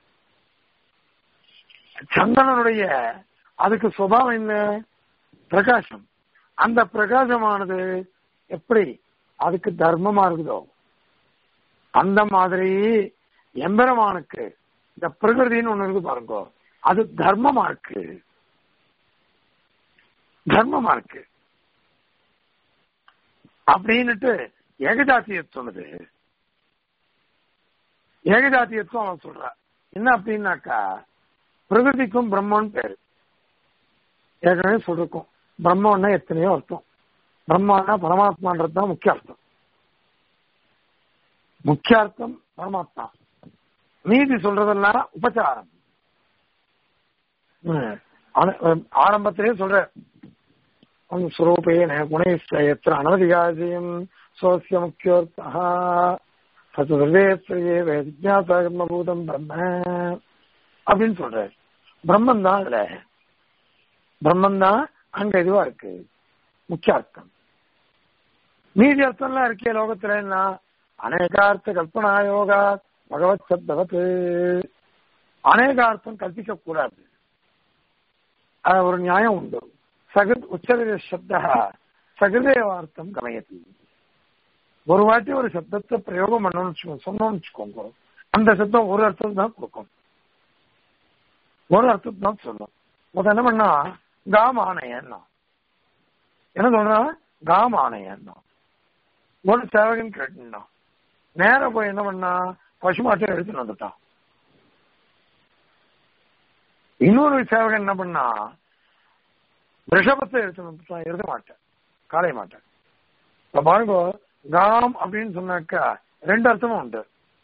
சந்திரனுடைய அதுக்கு சுபாவம் என்ன பிரகாசம் அந்த பிரகாசமானது எப்படி அதுக்கு தர்மமா இருக்குதோ அந்த மாதிரி எம்பெருமானுக்கு இந்த பிரகிருதின்னு ஒண்ணு இருக்கு பாருங்க அது தர்மமா இருக்கு தர்மமா இருக்கு அப்படின்னுட்டு ஏகஜாத்தியத்துவம் இது ஏகஜாத்தியத்துவம் அவன் சொல்ற என்ன அப்படின்னாக்கா பிரகிருதிக்கும் பிரம்மன் பேரு ஏற்கனவே சொல்லிருக்கோம் பிரம்மன்னா எத்தனையோ அர்த்தம் பிரம்மானா பரமாத்மான்றது தான் முக்கிய அர்த்தம் முக்கிய அர்த்தம் பரமாத்மா மீதி சொல்றதெல்லாம் உபச்சாரம் ஆரம்பத்திலே சொல்ற ஸ்வரூபேன குணேஸ்வர அனவதிகாரியம் சோசிய முக்கியோர்த்தா சதுர்வேஸ்வரியே விஜாச கர்மபூதம் பிரம்ம அப்படின்னு சொல்றாரு பிரம்மன் தான் அதுல பிரம்மன் தான் அங்க இதுவா இருக்கு முக்கிய அர்த்தம் மீதி அர்த்தம்லாம் இருக்கே லோகத்துல என்ன அநேகார்த்த கல்பனா யோகா பகவத் சப்தவத்து அநேகார்த்தம் கல்பிக்க கூடாது அது ஒரு நியாயம் உண்டு சகித் உச்சரித சப்த சகிருதேவார்த்தம் கமயத்தி ஒரு வாட்டி ஒரு சப்தத்தை பிரயோகம் பண்ணணும்னு வச்சுக்கோங்க சொன்னோம்னு வச்சுக்கோங்க அந்த சப்தம் ஒரு அர்த்தம் தான் கொடுக்கும் ஒரு அர்த்தத்தை தான் சொல்லும் முதல் என்ன பண்ணா காம் ஆணையன்னா என்ன சொல்றா காம் ஆணையன்னா ஒரு சேவகன் கேட்டுனா நேர போய் என்ன பண்ணா பசுமாட்டை எடுத்துட்டு வந்துட்டான் இன்னொரு சேவகன் என்ன பண்ணா ரிஷபத்தை எடுத்துட்டு வந்துட்டான் எழுத மாட்டேன் காலை மாட்டேன் இப்ப பாருங்க காம் அப்படின்னு சொன்னாக்கா ரெண்டு அர்த்தமும் உண்டு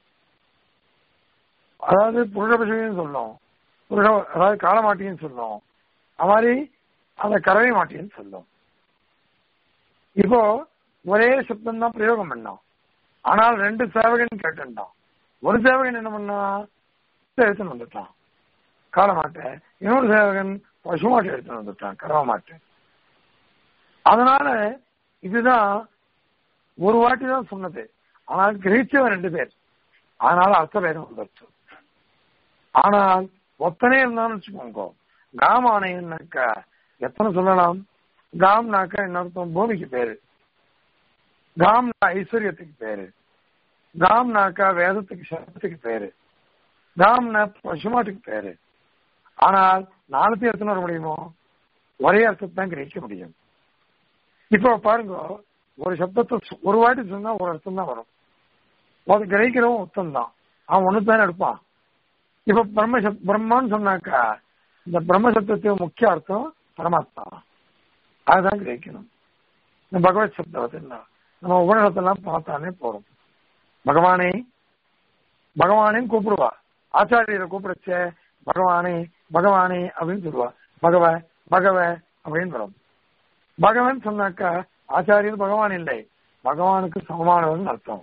அதாவது புருஷபசுன்னு சொல்லும் புருஷ அதாவது காலமாட்டின்னு சொல்லும் அது மாதிரி அந்த கறவை மாட்டின்னு சொல்லும் இப்போ ஒரே சப்தம் தான் பிரயோகம் பண்ணோம் ஆனால் ரெண்டு சேவகன் கேட்டுட்டான் ஒரு சேவகன் என்ன பண்ணா எடுத்துன்னு வந்துட்டான் காலமாட்டை இன்னொரு சேவகன் பசுமாட்டை எடுத்துன்னு வந்துட்டான் கறவை மாட்டை அதனால இதுதான் ஒரு வாட்டி தான் சொன்னது ஆனால் கிரகிச்சவன் ரெண்டு பேர் அதனால அர்த்த பேரும் வந்துருச்சு ஆனால் ஒத்தனே இருந்தாலும் வச்சுக்கோங்க காம் ஆணையன்னாக்கா எத்தனை சொல்லலாம் காம்னாக்கா என்ன அர்த்தம் பூமிக்கு பேரு காம்னா ஐஸ்வர்யத்துக்கு பேரு காம்னாக்கா வேதத்துக்கு சரத்துக்கு பேரு காம்னா பசுமாட்டுக்கு பேரு ஆனால் நாலுத்தையும் எடுத்துன்னு வர முடியுமோ ஒரே அர்த்தத்தை தான் கிரகிக்க முடியும் இப்போ பாருங்க ஒரு சப்தத்தை ஒரு வாட்டி சொன்னா ஒரு அர்த்தம் தான் வரும் அது கிரகிக்கிறவன் ஒத்தம் தான் அவன் ஒன்று தானே எடுப்பான் இப்ப பிரம்ம சப் பிரம்மான்னு சொன்னாக்கா இந்த பிரம்ம சப்தத்துக்கு முக்கிய அர்த்தம் பரமாத்மா அதுதான் கிரகிக்கணும் இந்த பகவத் சப்தம் நம்ம உபநிடத்தெல்லாம் பார்த்தாலே போறோம் பகவானே பகவானேன்னு கூப்பிடுவா ஆச்சாரியரை கூப்பிடுச்ச பகவானே பகவானே அப்படின்னு சொல்லுவா பகவ பகவ அப்படின்னு வரும் பகவன் சொன்னாக்கா ஆச்சாரியர் பகவான் இல்லை பகவானுக்கு சமமானவன் அர்த்தம்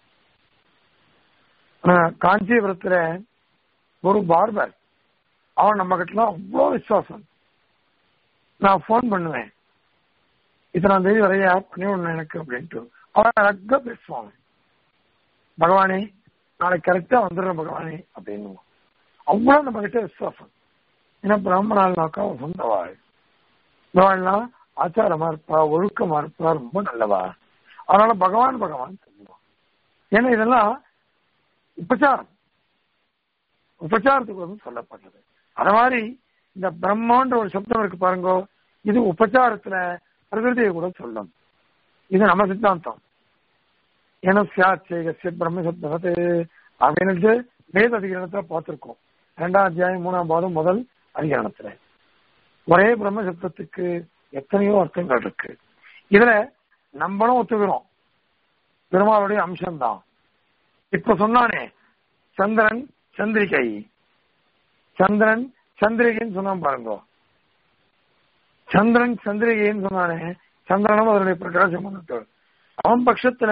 காஞ்சிபுரத்துல ஒரு பார்பர் அவன் நம்ம கிட்ட அவ்வளோ விசுவாசம் நான் போன் பண்ணுவேன் இத்தனாம் தேதி வரையா பண்ணி விடணும் எனக்கு அப்படின்ட்டு அவன் அழகா பேசுவான் பகவானே நாளைக்கு கரெக்டா வந்துடுறேன் பகவானே அப்படின்னு அவ்வளவு நம்ம கிட்ட விசுவாசம் ஏன்னா பிராமணால்னாக்கா அவன் சொந்தவாள் இவள்லாம் ஆச்சாரமா இருப்பா ஒழுக்கமா இருப்பா ரொம்ப நல்லவா அதனால பகவான் பகவான் சொல்லுவான் ஏன்னா இதெல்லாம் உபச்சாரம் உபச்சாரத்துக்கு வந்து சொல்லப்பட்டது அது மாதிரி இந்த பிரம்மான்ற ஒரு சப்தம் இருக்கு பாருங்க இது உபச்சாரத்துல பிரகிருதியை கூட சொல்லும் இது நம்ம சித்தாந்தம் ஏன்னா சியாச்சேகசிய பிரம்ம சப்தவத்து அப்படின்னுட்டு வேத அதிகரணத்துல பார்த்திருக்கோம் ரெண்டாம் அத்தியாயம் மூணாம் பாதம் முதல் அதிகரணத்துல ஒரே பிரம்ம சப்தத்துக்கு எத்தனையோ அர்த்தங்கள் இருக்கு இதுல நம்மளும் ஒத்துக்கிறோம் பெருமாளுடைய அம்சம்தான் இப்ப சொன்னானே சந்திரன் சந்திரிகை சந்திரன் சந்திரிகைன்னு சொன்னான் பாருங்க சந்திரன் சந்திரிகைன்னு சொன்னானே சந்திரனும் அதனுடைய பிரகாசம் பண்ணிட்டு அவன் பட்சத்துல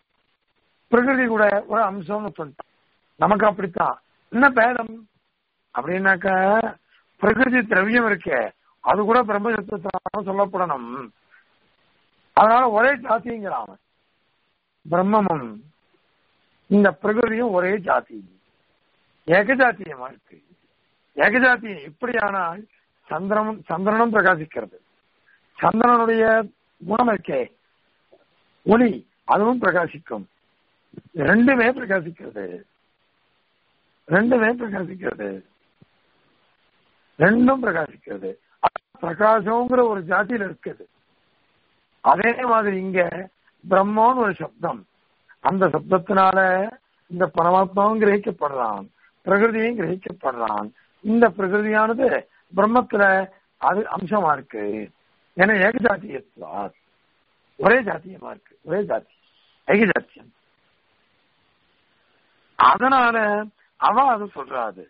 பிரகிருதி கூட ஒரு அம்சம்னு சொல்லிட்டான் நமக்கு அப்படித்தான் என்ன பேதம் அப்படின்னாக்கா பிரகிருதி திரவியம் இருக்கே அது கூட பிரம்மசப்தத்தினால சொல்லப்படணும் அதனால ஒரே ஜாதிங்கிறான் அவன். பிரம்மமும் இந்த பிரகிருதியும் ஒரே ஜாதி ஏகஜாத்தியமா இருக்கு ஏகஜாத்தியம் இப்படியானால் சந்திரனும் சந்திரனும் பிரகாசிக்கிறது சந்திரனுடைய குணம் இருக்கே ஒளி அதுவும் பிரகாசிக்கும் ரெண்டுமே பிரகாசிக்கிறது ரெண்டுமே பிரகாசிக்கிறது ரெண்டும் பிரகாசிக்கிறது பிரகாசங்கிற ஒரு ஜாதியில இருக்குது அதே மாதிரி இங்க பிரம்மோன்னு ஒரு சப்தம் அந்த சப்தத்தினால இந்த பரமாத்மாவும் கிரகிக்கப்படுறான் பிரகிருதியும் கிரகிக்கப்படுறான் இந்த பிரகிருதியானது பிரம்மத்துல அது அம்சமா இருக்கு ஏன்னா ஏகஜாத்தியத்துவா ஒரே ஜாத்தியமா இருக்கு ஒரே ஜாதி ஐகஜாத்தியம் அதனால அவ அது சொல்றாது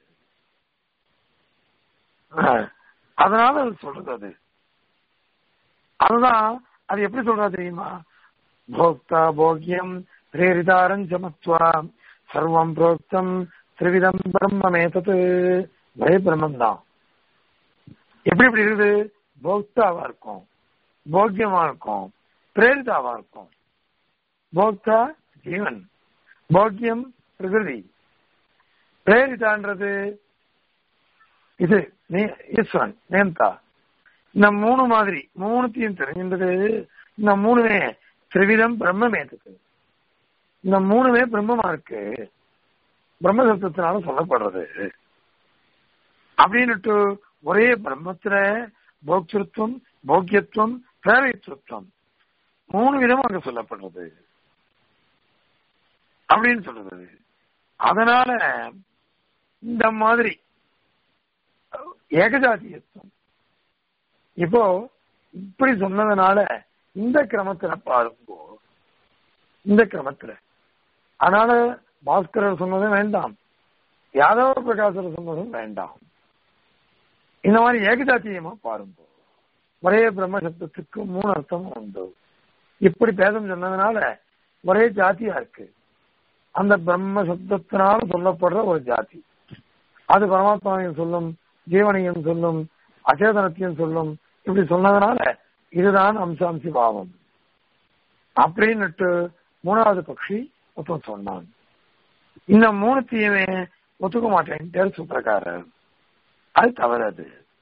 அதனால அது சொல்றது அது அதுதான் அது எப்படி சொல்றா தெரியுமா போக்தா போக்கியம் பிரேரிதாரம் சமத்வா சர்வம் புரோக்தம் திரிவிதம் பிரம்மமேதத்து ஒரே பிரம்மம் தான் எப்படி எப்படி இருக்குது போக்தாவா இருக்கும் போக்கியமா இருக்கும் பிரேரிதாவா இருக்கும் போக்தா ஜீவன் போக்கியம் பிரகிருதி பிரேரிதான்றது இது ஈஸ்வரன் நேம்தா இந்த மூணு மாதிரி மூணுத்தையும் தெரிஞ்சின்றது இந்த மூணுமே திரிவிதம் பிரம்மமேத்துக்கு இந்த மூணுமே பிரம்மமா இருக்கு பிரம்ம சப்தத்தினால சொல்லப்படுறது அப்படின்னுட்டு ஒரே பிரம்மத்துல போக்திருத்துவம் போக்கியத்துவம் பிரேரித்துவம் மூணு விதம் அங்க சொல்லப்படுறது அப்படின்னு சொல்றது அதனால இந்த மாதிரி ஏகஜாதியத்துவம் இப்போ இப்படி சொன்னதுனால இந்த கிரமத்துல பாருங்கோ இந்த கிரமத்துல அதனால பாஸ்கரர் சொன்னதும் வேண்டாம் யாதவ பிரகாசர் சொன்னதும் வேண்டாம் இந்த மாதிரி ஏகஜாத்தியமா பாருங்க ஒரே பிரம்ம சப்தத்துக்கு மூணு அர்த்தமும் உண்டு இப்படி பேதம் சொன்னதுனால ஒரே ஜாதியா இருக்கு அந்த பிரம்ம சப்தத்தினால சொல்லப்படுற ஒரு ஜாதி அது பரமாத்மாவையும் சொல்லும் ஜீவனையும் சொல்லும் அச்சேதனத்தையும் சொல்லும் இப்படி சொன்னதுனால இதுதான் அம்சாம்சி பாவம் அப்படின்னுட்டு மூணாவது பக்ஷி ஒருத்தன் சொன்னான் இந்த மூணுத்தையுமே ஒத்துக்க மாட்டேன் சூத்திரக்காரர் அது தவறு அது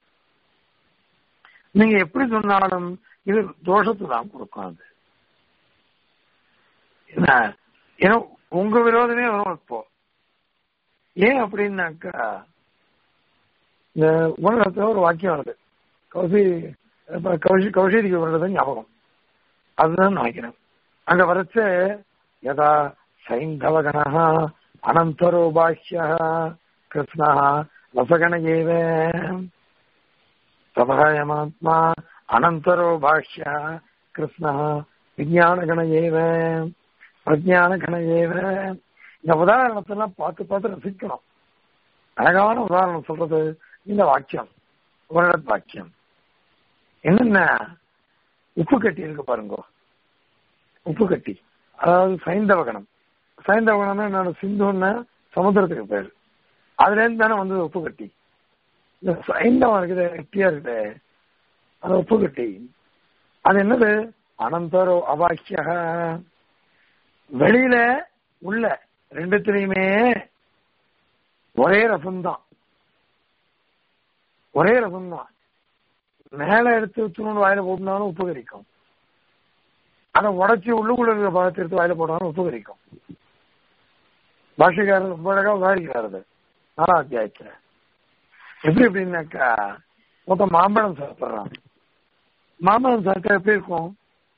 நீங்க எப்படி சொன்னாலும் இது தோஷத்தை தான் கொடுக்கும் அது என்ன ஏன்னா உங்க விரோதமே வரும் இப்போ ஏன் அப்படின்னாக்கா இந்த உலகத்துல ஒரு வாக்கியம் வருது கௌசி கௌஷி கௌஷிதிக்கு வர்றது ஞாபகம் அதுதான் நினைக்கிறேன் அங்க வரச்ச யதா சைந்தவகண அனந்தரோ பாஷ்ய கிருஷ்ணா ரசகண ஏவ சபகாயமாத்மா அனந்தரோ பாஷ்ய கிருஷ்ணா விஜயானகண ஏவ பிரஜானகண ஏவ இந்த உதாரணத்தெல்லாம் பார்த்து பார்த்து ரசிக்கணும் அழகான உதாரணம் சொல்றது இந்த வாக்கியம் உரடத் வாக்கியம் என்னென்ன உப்பு கட்டி இருக்கு பாருங்க உப்பு கட்டி அதாவது சைந்தவகணம் சைந்தவகணம்னா என்னோட சிந்துன்னா சமுத்திரத்துக்கு பேர் அதுல இருந்து தானே வந்தது உப்பு கட்டி இந்த சைந்தவம் இருக்குது கட்டியா இருக்குது அது உப்பு கட்டி அது என்னது அனந்தரோ அபாக்கிய வெளியில உள்ள ரெண்டுத்திலையுமே ஒரே ரசம்தான் ஒரே ரசம்தான் மேல எடுத்து ஊற்றணும்னு வாயில போட்டுனாலும் உப்பு கரிக்கும் அதை உடச்சி உள்ளுக்குள்ள இருக்கிற பழத்தை எடுத்து வாயில போட்டாலும் உப்பு கரிக்கும் பாஷக்காரர் ரொம்ப அழகா உதாரிக்கிறார் அது நாலாம் அத்தியாயத்துல எப்படி எப்படின்னாக்கா மொத்தம் மாம்பழம் சாப்பிட்றான் மாம்பழம் சாப்பிட்டா எப்படி இருக்கும்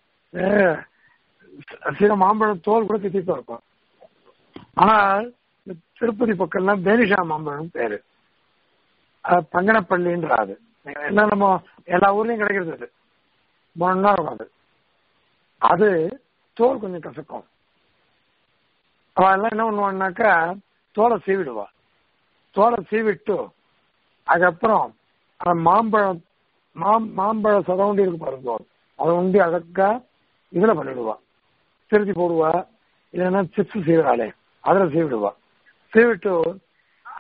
சில மாம்பழம் தோல் கூட திட்டிப்பா இருக்கும் ஆனால் திருப்பதி பக்கம்லாம் பேனிஷா மாம்பழம் பேரு பங்கனப்பள்ளின்றாது எல்லாம் நம்ம எல்லா ஊர்லயும் கிடைக்கிறது அது மொன்னா இருக்கும் அது அது தோல் கொஞ்சம் கசக்கும் அவ எல்லாம் என்ன பண்ணுவான்னாக்கா தோலை சீவிடுவா தோலை சீவிட்டு அதுக்கப்புறம் அந்த மாம்பழம் மாம் மாம்பழ சதவுண்டி இருக்கு பாருங்க அதை உண்டி அழகா இதுல பண்ணிடுவா திருத்தி போடுவா இல்லைன்னா சிப்ஸ் சீவிடாலே அதுல சீவிடுவா சீவிட்டு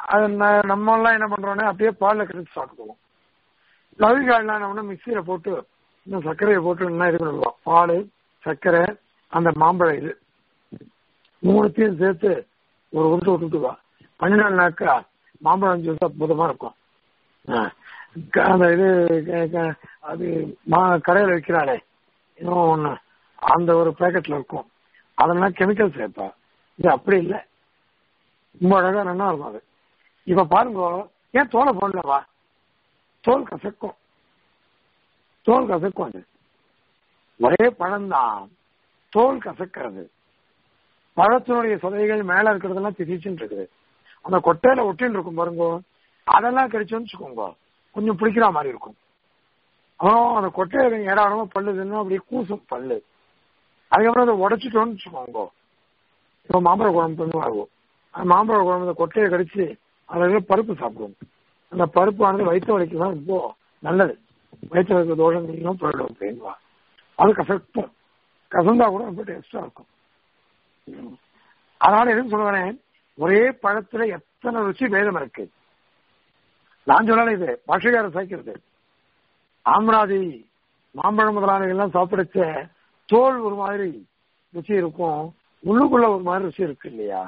அது ந- நம்ம எல்லாம் என்ன பண்றோம்னா அப்படியே பால்ல கரைச்சு சாப்பிடுவோம் லவிகாயெல்லாம் நம்ம மிக்சியில போட்டு இன்னும் சர்க்கரையை போட்டு என்ன இது பண்ணுவோம் பால் சர்க்கரை அந்த மாம்பழம் இது மூணுத்தையும் சேர்த்து ஒரு உருட்டு விட்டுட்டுவா பன்னிரெண்டுனாக்கா மாம்பழம் ஜூஸ் அற்புதமா இருக்கும் ஆ. க- அந்த இது க- க- அது மா கடையில் விற்கிறாளே இன்னும் ஒண்ணு அந்த ஒரு பேக்கெட்ல இருக்கும் அதெல்லாம் கெமிக்கல் சேர்ப்பா இது அப்படி இல்லை ரொம்ப அழகா நல்லா இருக்கும் அது இப்ப பாருங்க ஏன் தோலை போடலவா தோல் கசக்கும் தோல் கசக்கும் அது ஒரே பழம்தான் தோல் கசக்கிறது பழத்தினுடைய சதைகள் மேல இருக்கிறதெல்லாம் திரிச்சுன்னு இருக்குது அந்த கொட்டையில ஒட்டின்னு இருக்கும் பாருங்க அதெல்லாம் கடிச்சோன்னு வச்சுக்கோங்க கொஞ்சம் பிடிக்கிற மாதிரி இருக்கும் அப்புறம் அந்த கொட்டையில ஏடாடமா பல்லு தின்னா அப்படியே கூசும் பல்லு அதுக்கப்புறம் அதை உடைச்சிட்டோம்னு வச்சுக்கோங்க இப்போ மாம்பழ குழம்பு பண்ணுவாங்க அந்த மாம்பழ குழம்பு அந்த கொட்டையை கடிச்சு அதில் பருப்பு சாப்பிடுவோம் அந்த பருப்பானது வயிற்று வலிக்கு தான் ரொம்ப நல்லது வயிற்று வலிக்க தோஷங்கள்லாம் போயிடும் அப்படின்வா அது கசக்கும் கசந்தா கூட ரொம்ப டேஸ்டா இருக்கும் அதனால எதுவும் சொல்லுவேன் ஒரே பழத்துல எத்தனை ருசி பேதம் இருக்கு நான் சொல்லல இது பாஷகார சாய்க்கிறது ஆம்ராதி மாம்பழம் முதலானவை எல்லாம் சாப்பிடுச்ச தோல் ஒரு மாதிரி ருசி இருக்கும் உள்ளுக்குள்ள ஒரு மாதிரி ருசி இருக்கு இல்லையா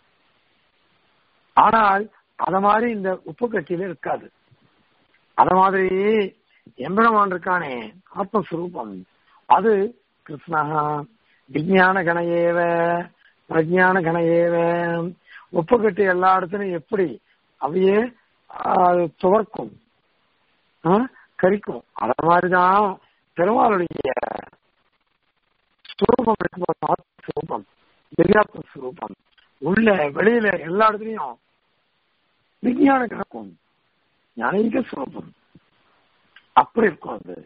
ஆனால் அத மாதிரி இந்த உப்பு கட்டியில இருக்காது அத மாதிரி எம்பெருமான் இருக்கானே ஆத்மஸ்வரூபம் அது கிருஷ்ணா விஞ்ஞான கணையேவ பிரஜான கணையேவ உப்பு கட்டி எல்லா இடத்துலயும் எப்படி அவையே ஆஹ், துவர்க்கும் ஆஹ், கரிக்கும் அத மாதிரிதான் பெருமாளுடைய ஸ்வரூபம் இருக்கும் ஆத்மஸ்வரூபம் திவ்யாத்ம ஸ்வரூபம் உள்ள வெளியில எல்லா இடத்துலயும் விஞ்ஞான கணக்கும் ஞானீக ஸ்வரூபம் அப்படி இருக்கும் அது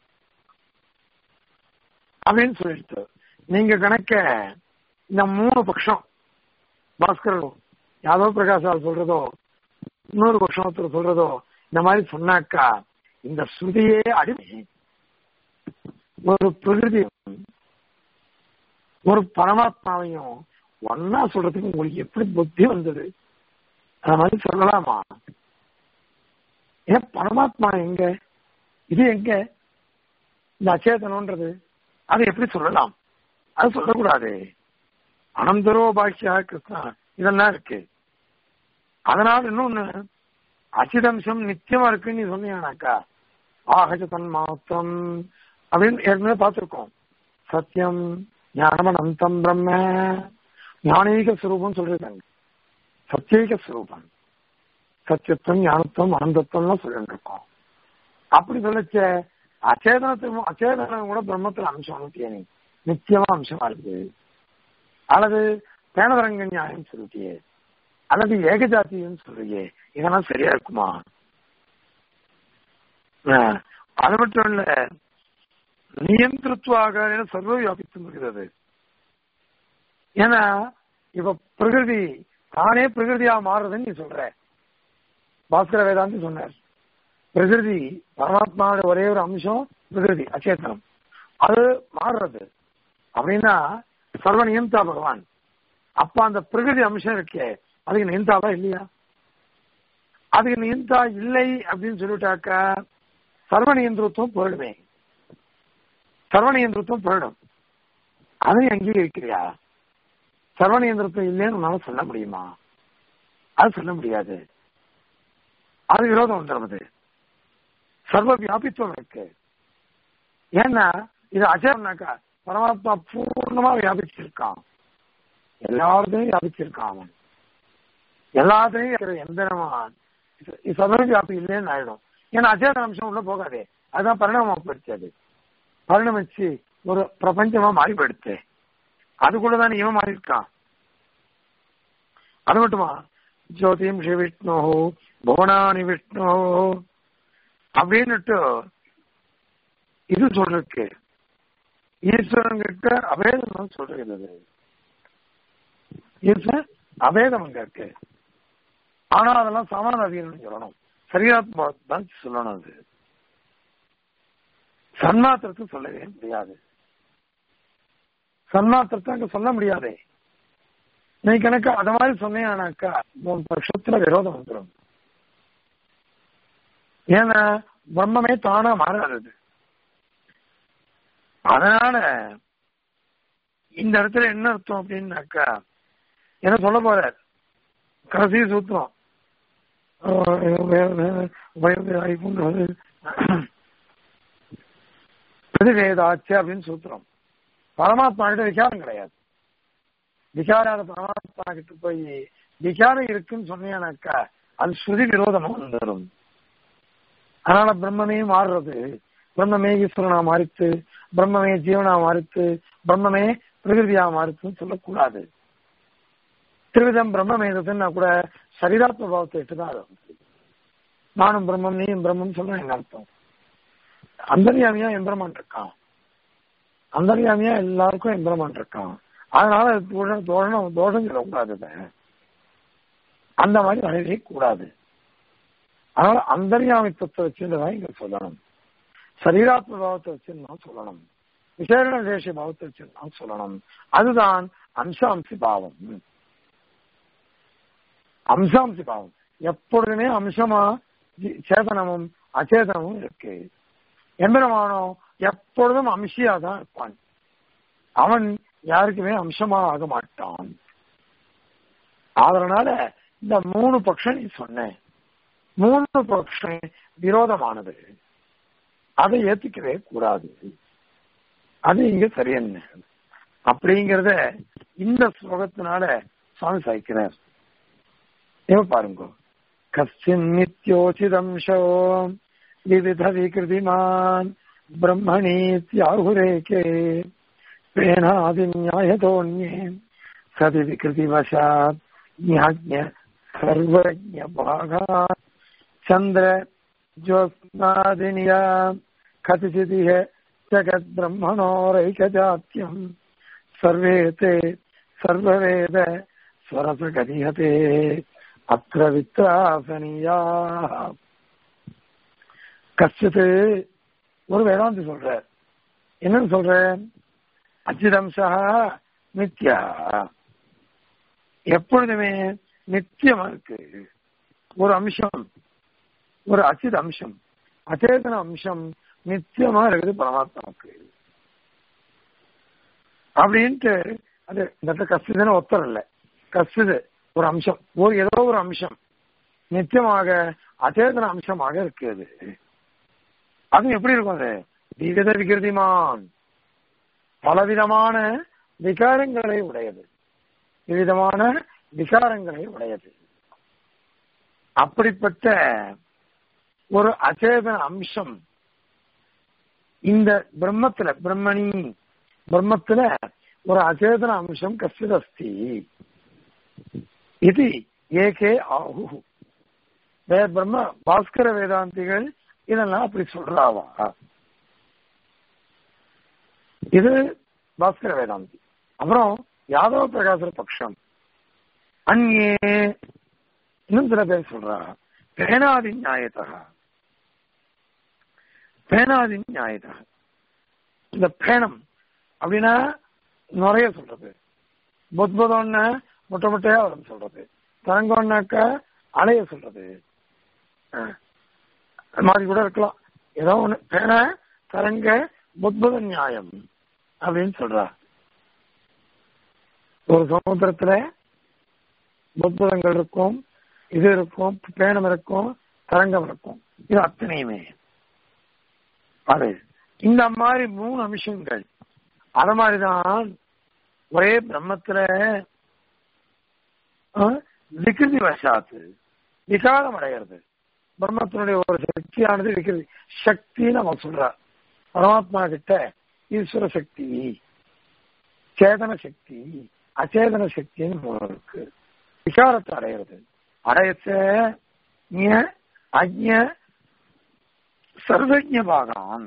அப்படின்னு சொல்லிட்டு நீங்க கணக்க இந்த மூணு பட்சம் பாஸ்கரோ யாதவ் பிரகாஷால் சொல்றதோ இன்னொரு பட்சம் ஒருத்தர் சொல்றதோ இந்த மாதிரி சொன்னாக்கா இந்த ஸ்ருதியே அடிமை ஒரு பிரகிருதியும் ஒரு பரமாத்மாவையும் ஒன்னா சொல்றதுக்கு உங்களுக்கு எப்படி புத்தி வந்தது அந்த மாதிரி சொல்லலாமா ஏன் பரமாத்மா எங்க இது எங்க இந்த அச்சேதனம்ன்றது அதை எப்படி சொல்லலாம் அது சொல்லக்கூடாது அனந்தரோ பாக்கியா கிருஷ்ணா இதெல்லாம் இருக்கு அதனால இன்னொன்னு அச்சிதம்சம் நித்தியமா இருக்குன்னு நீ சொன்னீங்கன்னாக்கா ஆகஜ தன்மாத்திரம் அப்படின்னு ஏற்கனவே பார்த்திருக்கோம் சத்தியம் ஞானம் அனந்தம் பிரம்ம ஞானீக ஸ்வரூபம் சொல்லிருக்காங்க சத்தியீக ஸ்வரூபம் சத்தியத்துவம் ஞானத்துவம் அனந்தத்துவம்லாம் சொல்லிட்டு இருக்கோம் அப்படி சொல்லச்ச அச்சேதனத்துவம் அச்சேதனம் கூட பிரம்மத்துல அம்சம் சொல்லிட்டியே நீ நித்தியமா அம்சமா இருக்கு அல்லது பேனதரங்க நியாயம் சொல்லிட்டியே அல்லது ஏகஜாத்தியம் சொல்றியே இதெல்லாம் சரியா இருக்குமா ஆஹ், அது மட்டும் இல்ல நியந்திரத்துவாக சர்வ வியாபித்து இருக்கிறது ஏன்னா இப்ப பிரகிருதி தானே பிரகிருதியா மாறுறதுன்னு நீ சொல்ற பாஸ்கர வேதாந்தி சொன்னார் பிரகிருதி பரமாத்மாவோட ஒரே ஒரு அம்சம் பிரகிருதி அச்சேத்தனம் அது மாறுறது அப்படின்னா சர்வ நியந்தா பகவான் அப்ப அந்த பிரகிருதி அம்சம் இருக்கே அதுக்கு நியந்தாவா இல்லையா அதுக்கு நியந்தா இல்லை அப்படின்னு சொல்லிட்டாக்கா சர்வ நியந்திரத்துவம் போயிடுமே சர்வ நியந்திரத்துவம் போயிடும் அதையும் அங்கீகரிக்கிறியா சர்வ நியந்திரத்துவம் இல்லைன்னு உன்னால சொல்ல முடியுமா அது சொல்ல முடியாது அது விரோதம் வந்துடுறது சர்வ வியாபித்துவம் இருக்கு ஏன்னா இது அஜயம்னாக்கா பரமாத்மா பூர்ணமா வியாபிச்சிருக்கான் எல்லாத்தையும் வியாபிச்சிருக்கான் அவன் எல்லாத்தையும் இருக்கிற எந்திரமான் இது சர்வ வியாபி இல்லைன்னு ஆயிடும் ஏன்னா அச்சேதன அம்சம் உள்ள போகாதே அதுதான் பரிணாமமா போயிடுச்சு அது பரிணமிச்சு ஒரு பிரபஞ்சமா மாறி போயிடுச்சு அதுக்குள்ளதான் இவன் மாறி இருக்கான் அது மட்டுமா ஜோதிம் ஸ்ரீ விஷ்ணு புவனானி விஷ்ணு அப்படின்னுட்டு இது சொல்றதுக்கு ஈஸ்வரன் கிட்ட அபேதம் சொல்றது ஈஸ்வரன் அபேதம் அங்க இருக்கு ஆனா அதெல்லாம் சமான அதிகம் சொல்லணும் சரீராத்மா தான் சொல்லணும் அது சன்மாத்திரத்தை சொல்லவே முடியாது சன்மாத்திரத்தை அங்க சொல்ல முடியாதே நீ கணக்கு அத மாதிரி சொன்னீங்கன்னாக்கா மூணு பட்சத்துல விரோதம் வந்துடும் ஏன்னா பிரம்மமே தானா மாறாதது அதனால இந்த இடத்துல என்ன அர்த்தம் அப்படின்னாக்கா என்ன சொல்ல போற கடைசி சூத்திரம் பிரதிவேதாச்சு அப்படின்னு சூத்திரம் பரமாத்மா கிட்ட விசாரம் கிடையாது விசாராத பரமாத்மா கிட்ட போய் விசாரம் இருக்குன்னு சொன்னீங்கன்னாக்கா அது ஸ்ருதி விரோதமா வந்துடும் அதனால பிரம்மமே மாறுறது பிரம்மமே ஈஸ்வரனா மாறித்து பிரம்மமே ஜீவனா மாறித்து பிரம்மமே பிரகிருதியா மாறித்துன்னு சொல்லக்கூடாது திருவிதம் பிரம்மமேதத்துன்னா கூட சரீராத்ம பாவத்தை எடுத்துதான் அது நானும் பிரம்மம் நீயும் பிரம்மம் சொல்ல என்ன அர்த்தம் அந்தர்யாமியா எம்பிரமான் இருக்கான் அந்தர்யாமியா எல்லாருக்கும் எம்பிரமான் இருக்கான் அதனால தோஷம் தோஷம் சொல்லக்கூடாது அந்த மாதிரி வரவே கூடாது அதனால அந்தர்யாமித்துவத்தை வச்சுதான் இங்க சொல்லணும் சரீராத்ம பாவத்தை வச்சுன்னு சொல்லணும் விசேஷ தேச பாவத்தை வச்சுன்னு சொல்லணும் அதுதான் அம்சாம்சி பாவம் அம்சாம்சி பாவம் எப்பொழுதுமே அம்சமா சேதனமும் அச்சேதனமும் இருக்கு எம்பெருமானோ எப்பொழுதும் அம்சியா தான் இருப்பான் அவன் யாருக்குமே அம்சமா ஆக மாட்டான் அதனால இந்த மூணு பட்சம் நீ சொன்ன மூணு பட்சம் விரோதமானது அதை ஏத்துக்கவே கூடாது அது இங்க சரியென்ன அப்படிங்கிறத இந்த ஸ்லோகத்தினால சுவாமி சாய்க்கிறார் ஏவ பாருங்க கஸ்டின் நித்யோச்சிதம்சோ விவித விகிருதிமான் பிரம்மணீத்யாகுரேகே பேனாதி நியாயதோன்யே சதி விகிருதிவசாத் ஞாஜ்ய சர்வஜ பாகா சந்திர ஜோத்ஸ்னாதினியா கதிச்சிதிஹ ஜகத் பிரம்மணோரைகஜாத்தியம் சர்வே தே சர்வவேத ஸ்வரசகதியதே அத்திர வித்ராசனியா கஷ்டத்து ஒரு வேதாந்தி சொல்ற என்னன்னு சொல்ற அச்சிதம்சா நித்யா எப்பொழுதுமே நித்தியமா இருக்கு ஒரு அம்சம் ஒரு அச்சித அம்சம் அச்சேதன அம்சம் நித்தியமா இருக்குது பரமாத்மாவுக்கு அப்படின்ட்டு அது இந்த கஷ்டதுன்னு ஒத்தர் இல்லை கஷ்டது ஒரு அம்சம் ஒரு ஏதோ ஒரு அம்சம் நித்தியமாக அச்சேதன அம்சமாக இருக்குது அது எப்படி இருக்கும் அது விவித விகிருதிமான் பலவிதமான விகாரங்களை உடையது விவிதமான விகாரங்களை உடையது அப்படிப்பட்ட ஒரு அச்சேதன அம்சம் இந்த பிரம்மத்துல பிரம்மணி பிரம்மத்துல ஒரு அச்சேதன அம்சம் கசித் அஸ்தி இது ஏகே ஆகு வேற பிரம்ம பாஸ்கர வேதாந்திகள் இதெல்லாம் அப்படி சொல்றாவா இது பாஸ்கர வேதாந்தி அப்புறம் யாதவ பிரகாசர பட்சம் அந்நே இன்னும் சில பேர் சொல்றா பேனாதி நியாயத்தா பேனாதி நியாயத்தா இந்த பேணம் அப்படின்னா நிறைய சொல்றது புத்புதம்னா முட்டை முட்டையா வரும் சொல்றது தரங்கம்னாக்கா அலைய சொல்றது மாதிரி கூட இருக்கலாம் ஏதோ ஒண்ணு பேன தரங்க புத்புத நியாயம் அப்படின்னு சொல்றா ஒரு சமுத்திரத்துல புத்புதங்கள் இருக்கும் இது இருக்கும் பேணம் இருக்கும் தரங்கம் இருக்கும் இது அத்தனையுமே அது இந்த மாதிரி மூணு அம்சங்கள் அத மாதிரிதான் ஒரே பிரம்மத்துல விகிருதி வசாத்து விகாரம் அடைகிறது பிரம்மத்தினுடைய ஒரு சக்தியானது விகிருதி சக்தின்னு நம்ம சொல்றார் பரமாத்மா கிட்ட ஈஸ்வர சக்தி சேதன சக்தி அச்சேதன சக்தின்னு மூணு இருக்கு விகாரத்தை அடையிறது அடையச்ச அஜ்ய சர்வஜ பாகான்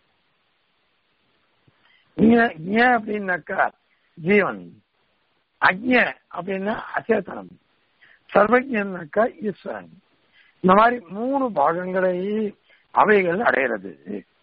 அப்படின்னாக்கா ஜீவன் அஜ்ய அப்படின்னா அச்சேதனம் சர்வஜன்னாக்கா ஈஸ்வரன் இந்த மாதிரி மூணு பாகங்களை அவைகள் அடையிறது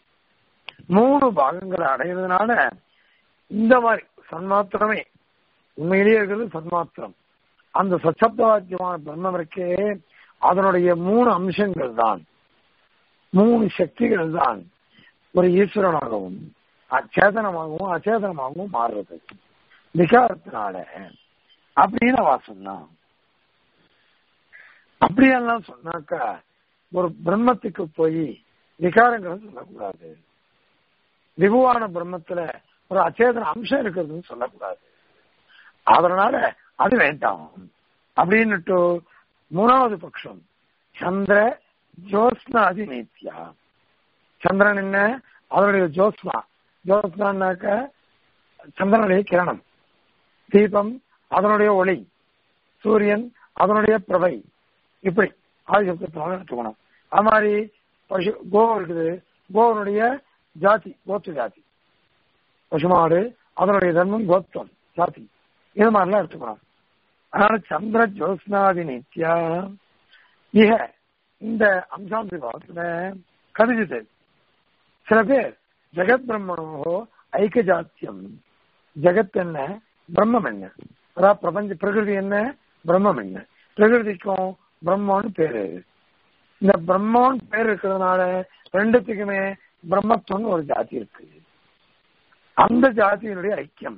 மூணு பாகங்களை அடையிறதுனால இந்த மாதிரி சன்மாத்திரமே உண்மையிலேயே இருக்கிறது சன்மாத்திரம் அந்த சச்சப்தவாக்கியமான பிரம்மம் இருக்கே அதனுடைய மூணு அம்சங்கள் தான் மூணு சக்திகள் தான் ஒரு ஈஸ்வரனாகவும் அச்சேதனமாகவும் அச்சேதனமாகவும் மாறுறது விகாரத்தினால அப்படின்னு அவ சொன்னான் அப்படியெல்லாம் சொன்னாக்கா ஒரு பிரம்மத்துக்கு போய் விகாரங்களை சொல்லக்கூடாது விபுவான பிரம்மத்துல ஒரு அச்சேதன அம்சம் இருக்கிறதுன்னு சொல்லக்கூடாது அதனால அது வேண்டாம் அப்படின்னுட்டு மூணாவது பட்சம் சந்திர ஜோஸ்னாதி நீத்தியா சந்திரன் என்ன அதனுடைய ஜோஸ்னா ஜோஸ்னாக்க சந்திரனுடைய கிரணம் தீபம் அதனுடைய ஒளி சூரியன் அதனுடைய பிரபை இப்படி ஆதிசப்தத்தினால எடுத்துக்கணும் அது மாதிரி பசு கோ இருக்குது கோவனுடைய ஜாதி கோத்து ஜாதி பசுமாடு அதனுடைய தர்மம் கோத்வம் ஜாதி இது மாதிரிலாம் எடுத்துக்கணும் அதனால சந்திர ஜோஸ்னாதி நித்யா இக இந்த அம்சாந்தி பாவத்துல கதிஜிது சில பேர் ஜெகத் பிரம்மணோ ஐக்க ஜாத்தியம் ஜெகத் என்ன பிரம்மம் என்ன அதாவது பிரபஞ்ச பிரகிருதி என்ன பிரம்மம் என்ன பிரகிருதிக்கும் பிரம்மன்னு பேரு இந்த பிரம்மன் பேர் இருக்கிறதுனால ரெண்டுத்துக்குமே பிரம்மத்துவம் ஒரு ஜாதி இருக்கு அந்த ஜாதியினுடைய ஐக்கியம்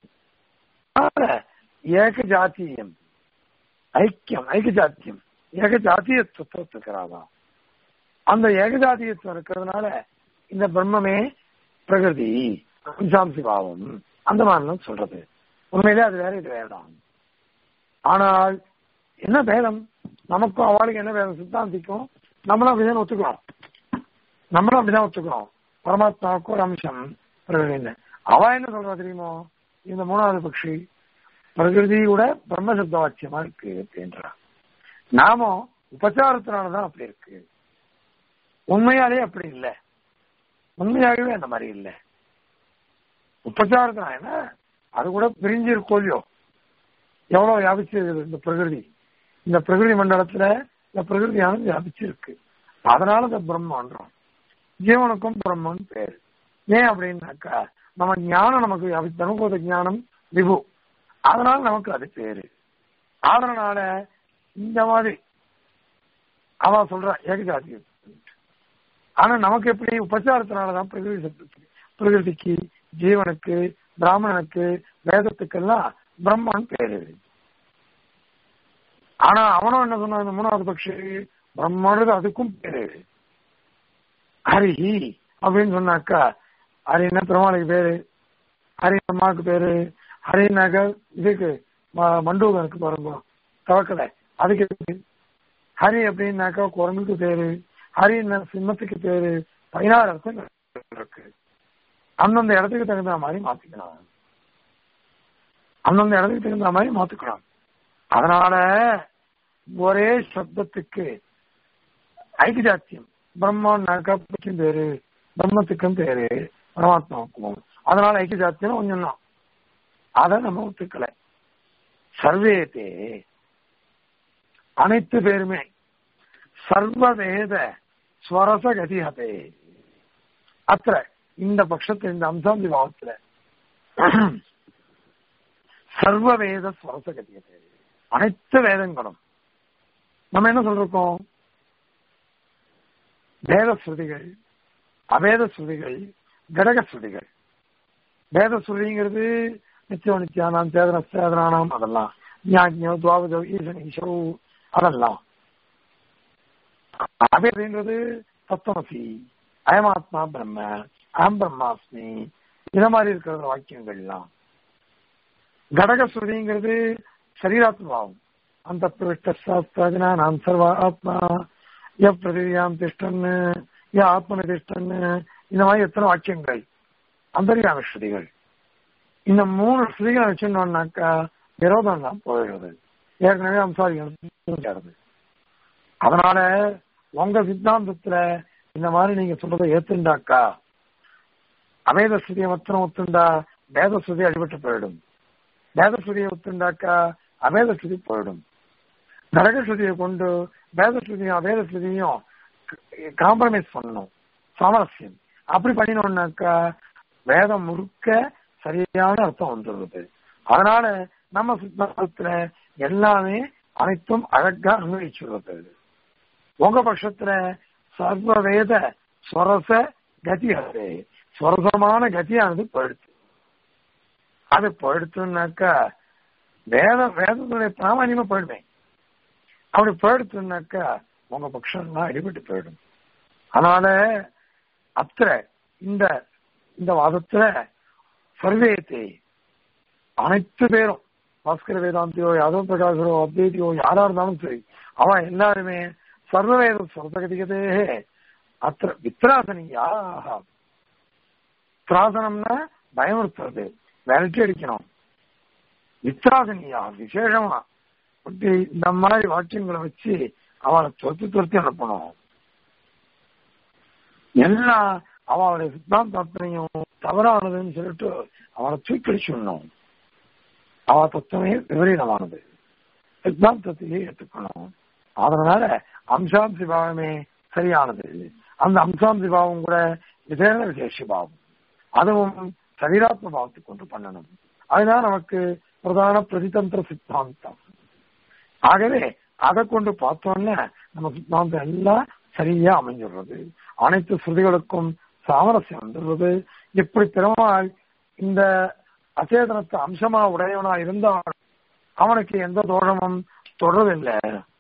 ஏக ஜாத்தியம் ஐக்கியம் ஐக்க ஜாத்தியம் ஏக ஜாத்தியத்துவத்தை இருக்கிறாதான் அந்த ஏகஜாதியத்துவம் இருக்கிறதுனால இந்த பிரம்மமே பிரகிருதி அம்சாம்சி பாவம் அந்த மாதிரிலாம் சொல்றது உண்மையிலே அது வேற இது வேறாம் ஆனால் என்ன பேதம் நமக்கும் அவளுக்கு என்ன வேதம் சித்தாந்திக்கும் நம்மளும் அப்படிதான் ஒத்துக்கிறோம் நம்மளும் அப்படிதான் ஒத்துக்கிறோம் பரமாத்மாவுக்கு ஒரு அம்சம் பிரகிருதி அவ என்ன சொல்றா தெரியுமோ இந்த மூணாவது பட்சி பிரகிருதி கூட பிரம்மசப்த வாக்கியமா இருக்கு அப்படின்றா நாமும் உபச்சாரத்தினாலதான் அப்படி இருக்கு உண்மையாலே அப்படி இல்லை உண்மையாகவே அந்த மாதிரி இல்லை உபச்சாரத்தினா என்ன அது கூட பிரிஞ்சு இருக்கோல்லையோ எவ்வளவு வியாபிச்சிருக்குது இந்த பிரகிருதி இந்த பிரகிருதி மண்டலத்துல இந்த பிரகிருதியானது வியாபிச்சிருக்கு அதனால இந்த பிரம்மன்றோம் ஜீவனுக்கும் பிரம்மன் பேர் ஏன் அப்படின்னாக்கா நம்ம ஞானம் நமக்கு வியாபிச்சு அனுபவ ஞானம் விபு அதனால நமக்கு அது பேரு அதனால இந்த மாதிரி அவ சொல்ற ஏகஜாதி ஆனா நமக்கு எப்படி உபச்சாரத்தினாலதான் பிரகிருதி சப்தத்துக்கு பிரகிருதிக்கு ஜீவனுக்கு பிராமணனுக்கு வேதத்துக்கெல்லாம் பிரம்மன் பேரு ஆனா அவனும் என்ன சொன்ன இந்த மூணாவது பட்சி பிரம்மனது அதுக்கும் பேரு ஹரிஹி அப்படின்னு சொன்னாக்கா ஹரி என்ன பெருமாளுக்கு பேரு ஹரி அம்மாவுக்கு பேரு ஹரினாக்க இதுக்கு மண்டூகனுக்கு பாருங்க தவக்கலை அதுக்கு பேரு ஹரி அப்படின்னாக்கா குரங்குக்கு பேரு ஹரி சிம்மத்துக்கு பேரு பதினாறு அர்த்தங்கள் இருக்கு அந்தந்த இடத்துக்கு தகுந்த மாதிரி மாத்திக்கலாம் அந்தந்த இடத்துக்கு தகுந்த மாதிரி மாத்திக்கலாம் அதனால ஒரே சப்தத்துக்கு ஐக்கியஜாத்தியம் பிரம்மன்னாக்கும் பேரு பிரம்மத்துக்கும் பேரு பரமாத்மாவுக்கும் அதனால ஐக்கியஜாத்தியம் கொஞ்சம் தான் அதை நம்ம ஒத்துக்கல சர்வேதே அனைத்து பேருமே சர்வவேத ஸ்வரச கதிஹதே அத்த இந்த பட்சத்தில் இந்த அம்சாந்தி பாவத்துல சர்வவேத ஸ்வரச கதிஹதே அனைத்து வேதங்களும் நம்ம என்ன சொல்றோம் வேத ஸ்ருதிகள் அவேத ஸ்ருதிகள் கடக ஸ்ருதிகள் வேத ஸ்ருதிங்கிறது நித்திய நித்தியானாம் சேதன சேதனானாம் அதெல்லாம் ஞானியோ துவாபதோ ஈசன் ஈஷோ அதெல்லாம் அவேதன்றது தத்துவமசி அயமாத்மா பிரம்ம அகம் பிரம்மாஸ்மி இந்த மாதிரி இருக்கிற வாக்கியங்கள்லாம் கடக ஸ்ருதிங்கிறது சரீராத்மாவும் அந்த பிரவிஷ்டாஸ்திராஜனா நாம் சர்வ ஆத்மா எ பிரதியாம் திஷ்டன்னு ஏ ஆத்மன திஷ்டன்னு இந்த மாதிரி எத்தனை வாக்கியங்கள் அந்தரியாம ஸ்ருதிகள் இந்த மூணு ஸ்ருதிகளை வச்சுருந்தோம்னாக்கா விரோதம் தான் போயிடுறது ஏற்கனவே அம்சாரிகள் அதனால உங்க சித்தாந்தத்துல இந்த மாதிரி நீங்க சொல்றதை ஏத்துண்டாக்கா அவேத ஸ்ருதியை மாத்திரம் ஒத்துண்டா வேத ஸ்ருதி அடிபட்டு போயிடும் வேத ஸ்ருதியை ஒத்துண்டாக்கா அவேத ஸ்ருதி போயிடும் நரக ஸ்ருதியை கொண்டு வேத ஸ்ருதியும் அவேத ஸ்ருதியும் காம்ப்ரமைஸ் பண்ணணும் சாமரஸ்யம் அப்படி பண்ணினோம்னாக்கா வேதம் முழுக்க சரியான அர்த்தம் வந்துடுறது அதனால நம்ம சித்தாந்தத்துல எல்லாமே அனைத்தும் அழகா அனுபவிச்சுள்ளது உங்க பட்சத்துல சர்வ வேத ஸ்வரச கதி அது ஸ்வரசமான கதியானது போயிடுத்து அது போயிடுத்துனாக்கா வேத வேதத்துடைய பிராமணியமா போயிடுவேன் அப்படி போயிடுத்துனாக்கா உங்க பட்சம்லாம் அடிபட்டு போயிடும் அதனால அத்த இந்த இந்த வாதத்துல சர்வேத்தை அனைத்து பேரும் பாஸ்கர வேதாந்தியோ யாதவ பிரகாசரோ அத்வைதியோ யாரா இருந்தாலும் சரி அவன் எல்லாருமே சர்வவேத சொர்த்தகதிகதே அத்த வித்ராசனியாக திராசனம்னா பயமுறுத்துறது விரட்டி அடிக்கணும் வித்ராசனியா விசேஷமா இப்படி இந்த மாதிரி வாக்கியங்களை வச்சு அவளை துரத்தி துரத்தி அனுப்பணும் எல்லாம் அவளுடைய சித்தாந்தத்தையும் தவறானதுன்னு சொல்லிட்டு அவளை தூக்கடிச்சுடணும் அவ தத்துவமே விபரீதமானது சித்தாந்தத்தையே ஏற்றுக்கணும் அதனால அம்சாம்சி பாவமே சரியானது அந்த அம்சாம்சி பாவம் கூட விசேஷ விசேஷ பாவம் அதுவும் சரீராத்ம பாவத்தை கொண்டு பண்ணணும் அதுதான் நமக்கு பிரதான பிரதிதந்திர சித்தாந்தம் ஆகவே அதை கொண்டு பார்த்தோம்னா நம்ம சித்தாந்தம் எல்லாம் சரியா அமைஞ்சிடுறது அனைத்து ஸ்ருதிகளுக்கும் சாமரஸ்யம் வந்துடுறது இப்படி பெருமாள் இந்த அச்சேதனத்தை அம்சமா உடையவனா இருந்தால் அவனுக்கு எந்த தோஷமும் தொடரதில்லை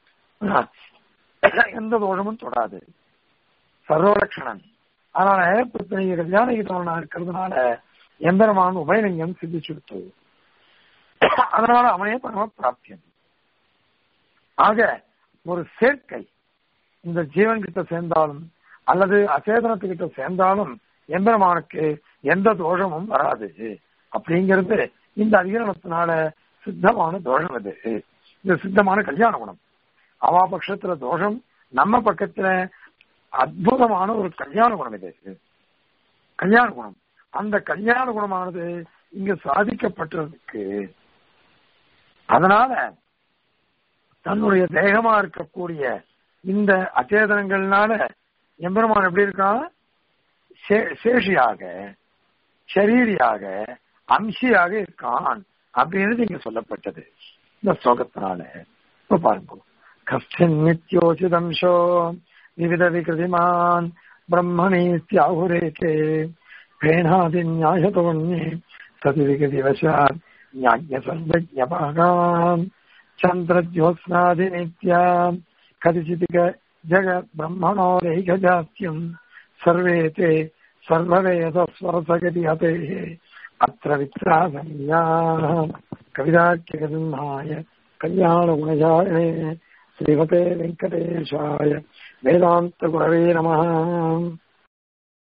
எந்த தோஷமும் தொடாது சர்வலட்சணன் அதனால பிரச்சனை கல்யாண கீதவனா இருக்கிறதுனால எந்திரமான உபயலிங்கம் சித்திச்சுடுத்து அதனால அவனே பரம பிராப்தியம் ஆக ஒரு சேர்க்கை இந்த ஜீவன் கிட்ட சேர்ந்தாலும் அல்லது அச்சேதனத்துக்கிட்ட சேர்ந்தாலும் எம்பெருமானுக்கு எந்த தோஷமும் வராது அப்படிங்கிறது இந்த அதிகரணத்தினால சித்தமான தோஷம் இது இந்த சித்தமான கல்யாண குணம் அவா பட்சத்துல தோஷம் நம்ம பக்கத்துல அற்புதமான ஒரு கல்யாண குணம் இது கல்யாண குணம் அந்த கல்யாண குணமானது இங்க சாதிக்கப்பட்டிருக்கு அதனால தன்னுடைய தேகமா இருக்கக்கூடிய இந்த அச்சேதனங்கள்னால எம்பெருமான் எப்படி இருக்கான் சேஷியாக ஷரீரியாக அம்சியாக இருக்கான் அப்படின்னு இங்க சொல்லப்பட்டது இந்த ஸ்லோகத்தினால இப்ப பாருங்க கஷ்டின் நித்யோசிதம்சோ விவித விகிருதிமான் பிரம்மணீத்யாகுரேகே பேணாதி நியாயதோன்யே சதி விகிருதி வசாத் ஞாஜ்ஞசர்வஜபாகாம் சந்திரஜோத்ஸ்னாதி நித்யாம் கதிச்சிதிக ஜகத் பிரம்மணோரைகஜாத்தியம் சர்வே தே சர்வவேதஸ்வரசகதி அதே அத்திர வித்ராசன்யா கவிதாக்கியகசிம்ஹாய கல்யாணகுணஜாயனே ஸ்ரீமதே வெங்கடேஷாய வேதாந்த குரவே நம